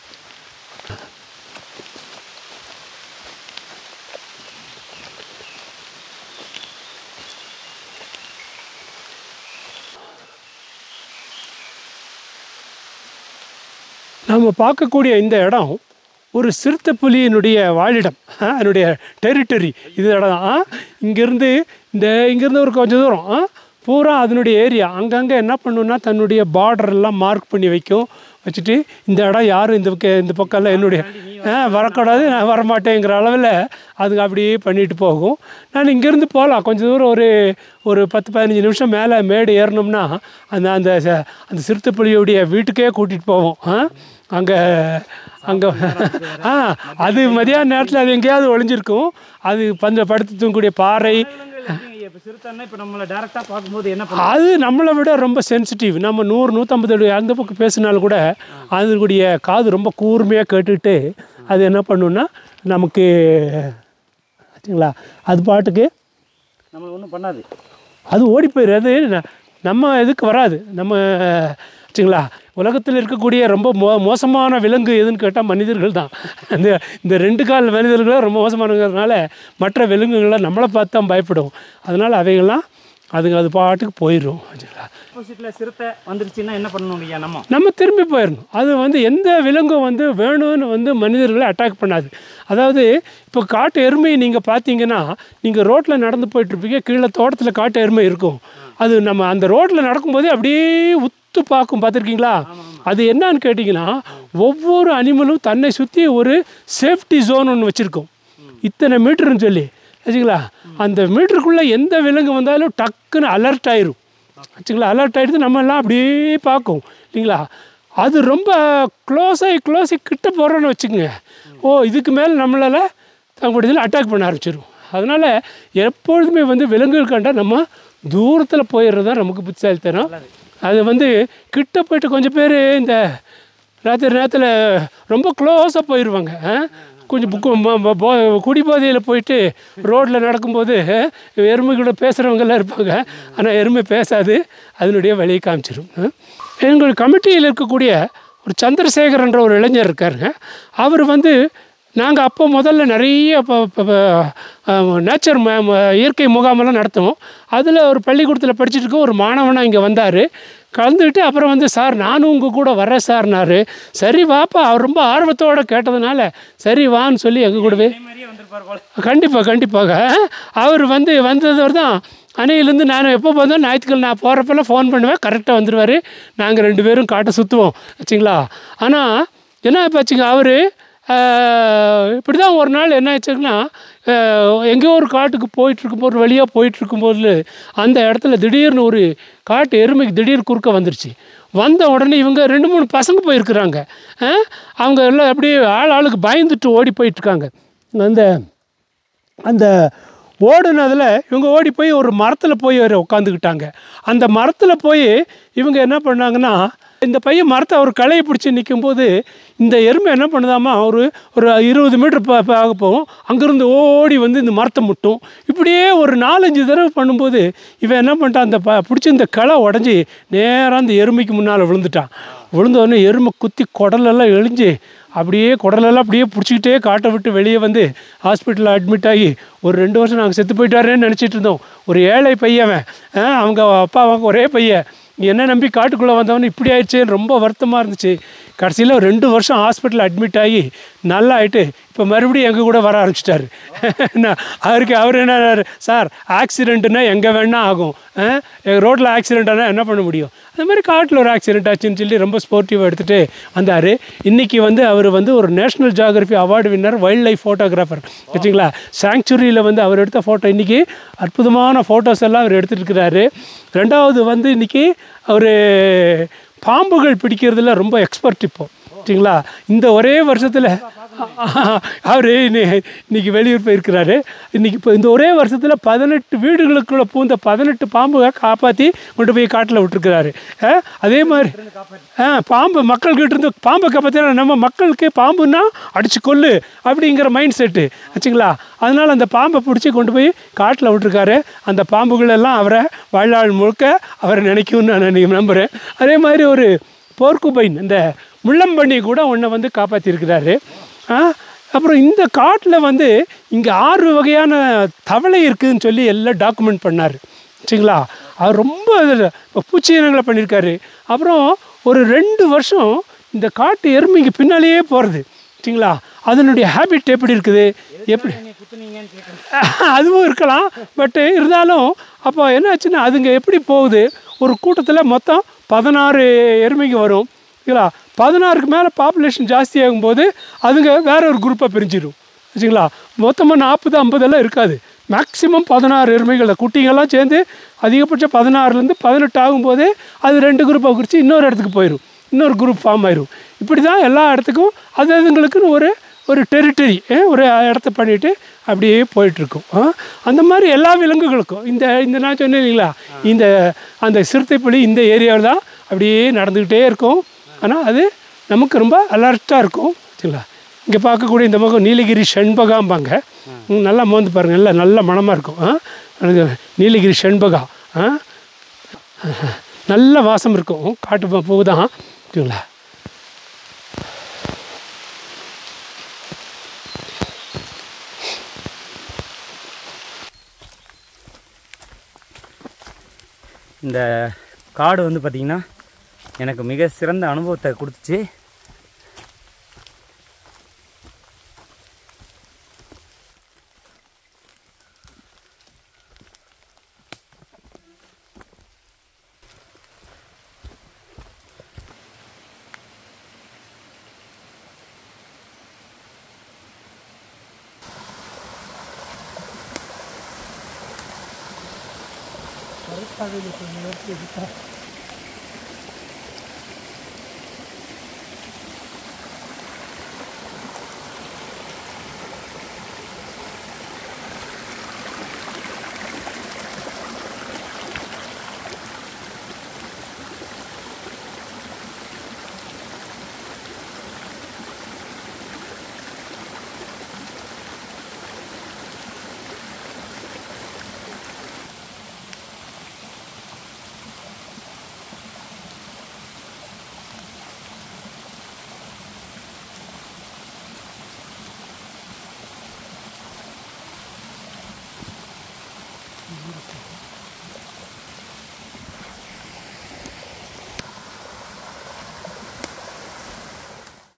நாம் பார்க்கக்கூடிய இந்த இடம் ஒரு சிறுத்தை புலியினுடைய வாழிடம் ஆ, அதனுடைய டெரிட்டரி இது இடம் தான் இங்கேருந்து இந்த இங்கேருந்து ஒரு கொஞ்சம் தூரம் ஆ, பூரா அதனுடைய ஏரியா அங்கங்கே என்ன பண்ணுன்னா தன்னுடைய border எல்லாம் மார்க் பண்ணி வைக்கும் வச்சுட்டு இந்த இடம் யாரும் இந்த பக்கம் இந்த பக்கம்லாம் என்னுடைய ஆ வரக்கூடாது நான் வரமாட்டேங்கிற அளவில் அதுங்க அப்படியே பண்ணிட்டு போகும் நான் இங்கேருந்து போகலாம் கொஞ்சம் தூரம் ஒரு ஒரு பத்து பதினஞ்சு நிமிஷம் மேலே மேடு ஏறினோம்னா அந்த அந்த ச- அந்த சிறுத்தைப்புலியுடைய வீட்டுக்கே கூட்டிகிட்டு போவோம் ஆ அங்கே அங்கே ஆ அது மதியான நேரத்தில் அது எங்கேயாவது ஒளிஞ்சிருக்கும் அது பஞ்ச படுத்து தூங்கக்கூடிய பாறை
இப்போ சிறுத்தைன்னா இப்போ நம்மளை டேரெக்டாக பார்க்கும்போது என்ன பண்ணும்
அது நம்மளை விட ரொம்ப சென்சிட்டிவ் நம்ம நூறு நூற்றம்பது அடி அந்த பக்கம் பேசினாலும் கூட அதனுடைய காது ரொம்ப கூர்மையாக கேட்டுட்டு அது என்ன பண்ணுன்னா நமக்கு ஆச்சுங்களா அது பாட்டுக்கு
நம்மளை ஒன்றும் பண்ணாது
அது ஓடி போயிடும் அது ந- நம்ம இதுக்கு வராது நம்ம ஆச்சுங்களா உலகத்தில் இருக்கக்கூடிய ரொம்ப மோ மோசமான விலங்கு எதுன்னு கேட்டால் மனிதர்கள் தான் இந்த இந்த ரெண்டு கால் மனிதர்களும் ரொம்ப மோசமானங்கிறதுனால மற்ற விலங்குகள்லாம் நம்மளை பார்த்து தான் பயப்படும் அதனால் அவைகள்லாம் அதுங்க அது பாட்டுக்கு போயிடும் ஆச்சுங்களா
ஆப்போசிட்டில் சிறுத்தை வந்துருச்சுன்னா என்ன பண்ணணும் ஐயா நம்ம
நம்ம திரும்பி போயிடணும் அது வந்து எந்த விலங்கும் வந்து வேணும்னு வந்து மனிதர்களை அட்டாக் பண்ணாது அதாவது இப்போ காட்டு எருமையை நீங்கள் பார்த்தீங்கன்னா நீங்கள் ரோட்டில் நடந்து போயிட்டுருப்பீங்க கீழே தோட்டத்தில் காட்டு எருமை இருக்கும் அது நம்ம அந்த ரோட்டில் நடக்கும்போதே அப்படியே உத்து பார்க்கும் பார்த்துருக்கீங்களா அது என்னன்னு கேட்டிங்கன்னா ஒவ்வொரு அனிமலும் தன்னை சுற்றி ஒரு சேஃப்டி ஜோன் ஒன்று வச்சுருக்கும் இத்தனை மீட்டர்னு சொல்லி வச்சுங்களா அந்த மீட்டருக்குள்ளே எந்த விலங்கு வந்தாலும் டக்குன்னு அலர்ட் ஆயிரும் வச்சுங்களா அலர்ட் ஆகிடுது நம்ம எல்லாம் அப்படியே பார்க்கும் இல்லைங்களா அது ரொம்ப க்ளோஸாகி க்ளோஸாகி கிட்ட போகிறோன்னு வச்சுக்கோங்க ஓ இதுக்கு மேலே நம்மளால் தங்களுடைய அட்டாக் பண்ண ஆரம்பிச்சிடும் அதனால் எப்பொழுதுமே வந்து விலங்குகள் கண்டா நம்ம தூரத்தில் போயிடுறது தான் நமக்கு புத்திசாலித்தனம் அது வந்து கிட்ட போயிட்டு கொஞ்சம் பேர் இந்த ராத்திரி நேரத்தில் ரொம்ப க்ளோஸாக போயிடுவாங்க ஆ? கொஞ்சம் புக்கு ம- ம- போ- குடிபோதையில் போயிட்டு ரோட்டில் நடக்கும்போது எருமைகளோட பேசுகிறவங்கெல்லாம் இருப்பாங்க ஆனால் எருமை பேசாது அதனுடைய வழியை காமிச்சிடும் ஆ? எங்கள் கமிட்டியில் இருக்கக்கூடிய ஒரு சந்திரசேகரன்ற ஒரு இளைஞர் இருக்காருங்க அவர் வந்து நாங்கள் அப்போ முதல்ல நிறைய நேச்சர் இயற்கை முகாமெல்லாம் நடத்துவோம் அதில் ஒரு பள்ளிக்கூடத்தில் படிச்சுட்டு இருக்க ஒரு மாணவனாக இங்கே வந்தார் கலந்துக்கிட்டு அப்புறம் வந்து சார் நானும் உங்கள் கூட வரேன் சார்னாரு சரி வாப்பா அவர் ரொம்ப ஆர்வத்தோடு கேட்டதுனால சரி வான்னு சொல்லி எங்கள் கூடவே
மாதிரியே வந்திருப்பார் போல
கண்டிப்பாக கண்டிப்பாக அவர் வந்து வந்தவர் தான் அணையிலேருந்து நான் எப்போ பார்த்தோம் ஞாயிற்றுக்கிழமை நான் போகிறப்பெல்லாம் ஃபோன் பண்ணுவேன் கரெக்டாக வந்துடுவார் நாங்கள் ரெண்டு பேரும் காட்டை சுற்றுவோம் வச்சுங்களா ஆனால் என்ன ஆச்சுங்க அவர் இப்படி தான் ஒரு நாள் என்ன ஆச்சுங்கன்னா அஹ், எங்கேயோ ஒரு காட்டுக்கு போயிட்டுருக்கும்போது ஒரு வழியாக போயிட்டுருக்கும்போது அந்த இடத்துல திடீர்னு ஒரு காட்டு எருமைக்கு திடீர் குறுக்க வந்துருச்சு வந்த உடனே இவங்க ரெண்டு மூணு பசங்க போயிருக்கிறாங்க அஹ், அவங்க எல்லாம் அப்படியே ஆள் ஆளுக்கு பயந்துட்டு ஓடி போயிட்டுருக்காங்க அந்த அந்த ஓடுனதில் இவங்க ஓடி போய் ஒரு மரத்தில் போய் உட்காந்துக்கிட்டாங்க அந்த மரத்தில் போய் இவங்க என்ன பண்ணாங்கன்னா இந்த பையன் மரத்தை ஒரு களையை பிடிச்சி நிற்கும்போது இந்த எருமை என்ன பண்ணுதாமா ஒரு ஒரு இருபது மீட்டர் ப ப- ஆக போகும் அங்கேருந்து ஓடி வந்து இந்த மரத்தை முட்டும் இப்படியே ஒரு நாலஞ்சு தடவை பண்ணும்போது இவன் என்ன பண்ணிட்டான் அந்த ப பிடிச்சி இந்த களை உடஞ்சி நேராக அந்த எருமைக்கு முன்னால் விழுந்துட்டான் விழுந்த உடனே எருமை குத்தி குடலெல்லாம் எழிஞ்சு அப்படியே குடலெல்லாம் அப்படியே பிடிச்சிக்கிட்டே காட்டை விட்டு வெளியே வந்து ஹாஸ்பிட்டலில் அட்மிட் ஆகி ஒரு ரெண்டு வருஷம் நாங்கள் செத்து போயிட்டாரேன்னு நினச்சிட்டு இருந்தோம் ஒரு ஏழை பையன் ஆ, அவங்க அப்பா அவங்க ஒரே பையன் என்ன நம்பி காட்டுக்குள்ளே வந்தவன் இப்படி ஆயிடுச்சேன்னு ரொம்ப வருத்தமாக இருந்துச்சு கடைசியில் ஒரு ரெண்டு வருஷம் ஹாஸ்பிட்டலில் அட்மிட் ஆகி நல்லா ஆயிட்டு இப்போ மறுபடியும் எங்கள் கூட வர ஆரம்பிச்சிட்டாரு நான் அவருக்கு அவர் என்ன சார் ஆக்சிடெண்ட்டுனா எங்கே வேணால் ஆகும் ரோட்டில் ஆக்சிடென்ட் ஆனால் என்ன பண்ண முடியும் அந்த மாதிரி காட்டில் ஒரு ஆக்சிடென்ட் ஆச்சுன்னு சொல்லி ரொம்ப ஸ்போர்ட்டிவாக எடுத்துகிட்டு வந்தார் இன்றைக்கி வந்து அவர் வந்து ஒரு national geography award winner wild life photographer வச்சுங்களா சாங்சுரியில் வந்து அவர் எடுத்த ஃபோட்டோ இன்றைக்கி அற்புதமான ஃபோட்டோஸ் எல்லாம் அவர் எடுத்துட்டு இருக்கிறாரு ரெண்டாவது வந்து இன்றைக்கி அவர் பாம்புகள் பிடிக்கிறதுல ரொம்ப எக்ஸ்பர்ட் இப்போ சரிங்களா இந்த ஒரே வருஷத்தில் அவர் இன்னைக்கு வெளியூர் போயிருக்கிறாரு இன்னைக்கு இப்போ இந்த ஒரே வருஷத்தில் பதினெட்டு வீடுகளுக்குள்ள பூந்த பதினெட்டு பாம்புகளை காப்பாற்றி கொண்டு போய் காட்டில் விட்டுருக்கிறாரு அஹ், அதே மாதிரி ஆ பாம்பு மக்கள்கிட்ட இருந்து பாம்பை காப்பாற்றினா நம்ம மக்களுக்கு பாம்புன்னா அடிச்சு கொல்லு அப்படிங்கிற மைண்ட் செட்டு வச்சுங்களா அதனால் அந்த பாம்பை பிடிச்சி கொண்டு போய் காட்டில் விட்டுருக்காரு அந்த பாம்புகள் எல்லாம் அவரை வாழ்நாள் முழுக்க அவரை நினைக்கும்னு நான் நினை- நம்புகிறேன் அதே மாதிரி ஒரு போர்க்குபைன் இந்த முள்ளம்பன்னி கூட ஒன்றை வந்து காப்பாற்றிருக்கிறாரு ஆ அப்புறம் இந்த காட்டில் வந்து இங்கே ஆறு வகையான தவளை இருக்குதுன்னு சொல்லி எல்லாம் டாக்குமெண்ட் பண்ணார் சரிங்களா அவர் ரொம்ப இதுல இப்போ பூச்சி இனங்களை பண்ணியிருக்காரு அப்புறம் ஒரு ரெண்டு வருஷம் இந்த காட்டு எருமைக்கு பின்னாலேயே போகிறது சரிங்களா அதனுடைய ஹேபிட் எப்படி இருக்குது எப்படி அதுவும் இருக்கலாம் பட்டு இருந்தாலும் அப்போ என்னாச்சுன்னா அதுங்க எப்படி போகுது ஒரு கூட்டத்தில் மொத்தம் பதினாறு எருமைங்க வரும் சரிங்களா பதினாறுக்கு மேலே பாப்புலேஷன் ஜாஸ்தி ஆகும்போது அதுங்க வேற ஒரு குரூப்பாக பிரிஞ்சிடும் வச்சுங்களா மொத்தமாக நாற்பது ஐம்பதெல்லாம் இருக்காது மேக்ஸிமம் பதினாறு எருமைகளை குட்டிங்கெல்லாம் சேர்ந்து அதிகபட்சம் பதினாறுலேருந்து பதினெட்டு ஆகும்போதே அது ரெண்டு குரூப்பாக குறித்து இன்னொரு இடத்துக்கு போயிடும் இன்னொரு குரூப் ஃபார்ம் ஆயிரும் இப்படி தான் எல்லா இடத்துக்கும் அது அதுங்களுக்குன்னு ஒரு ஒரு டெரிட்டரி ஒரு இடத்த பண்ணிட்டு அப்படியே போயிட்டுருக்கும் அந்த மாதிரி எல்லா விலங்குகளுக்கும் இந்த இந்த நான் சொன்னேன் இல்லைங்களா இந்த அந்த சிறுத்தைப்புலி இந்த ஏரியாவில் தான் அப்படியே நடந்துக்கிட்டே இருக்கும் ஆனால் அது நமக்கு ரொம்ப அலர்ட்டாக இருக்கும் சரிங்களா இங்கே பார்க்கக்கூடிய இந்த பக்கம் நீலகிரி செண்பகாம்பாங்க ம், நல்லா மோந்து பாருங்கள் நல்லா நல்ல மணமாக இருக்கும் ஆ? அது நீலகிரி செண்பகா ஆ நல்ல வாசம் இருக்கும் காட்டு பூ- பூ தான் சரிங்களா
இந்த காடு வந்து பார்த்திங்கன்னா எனக்கு மிக சிறந்த அனுபவத்தை கொடுத்துச்சு
கரெக்டாக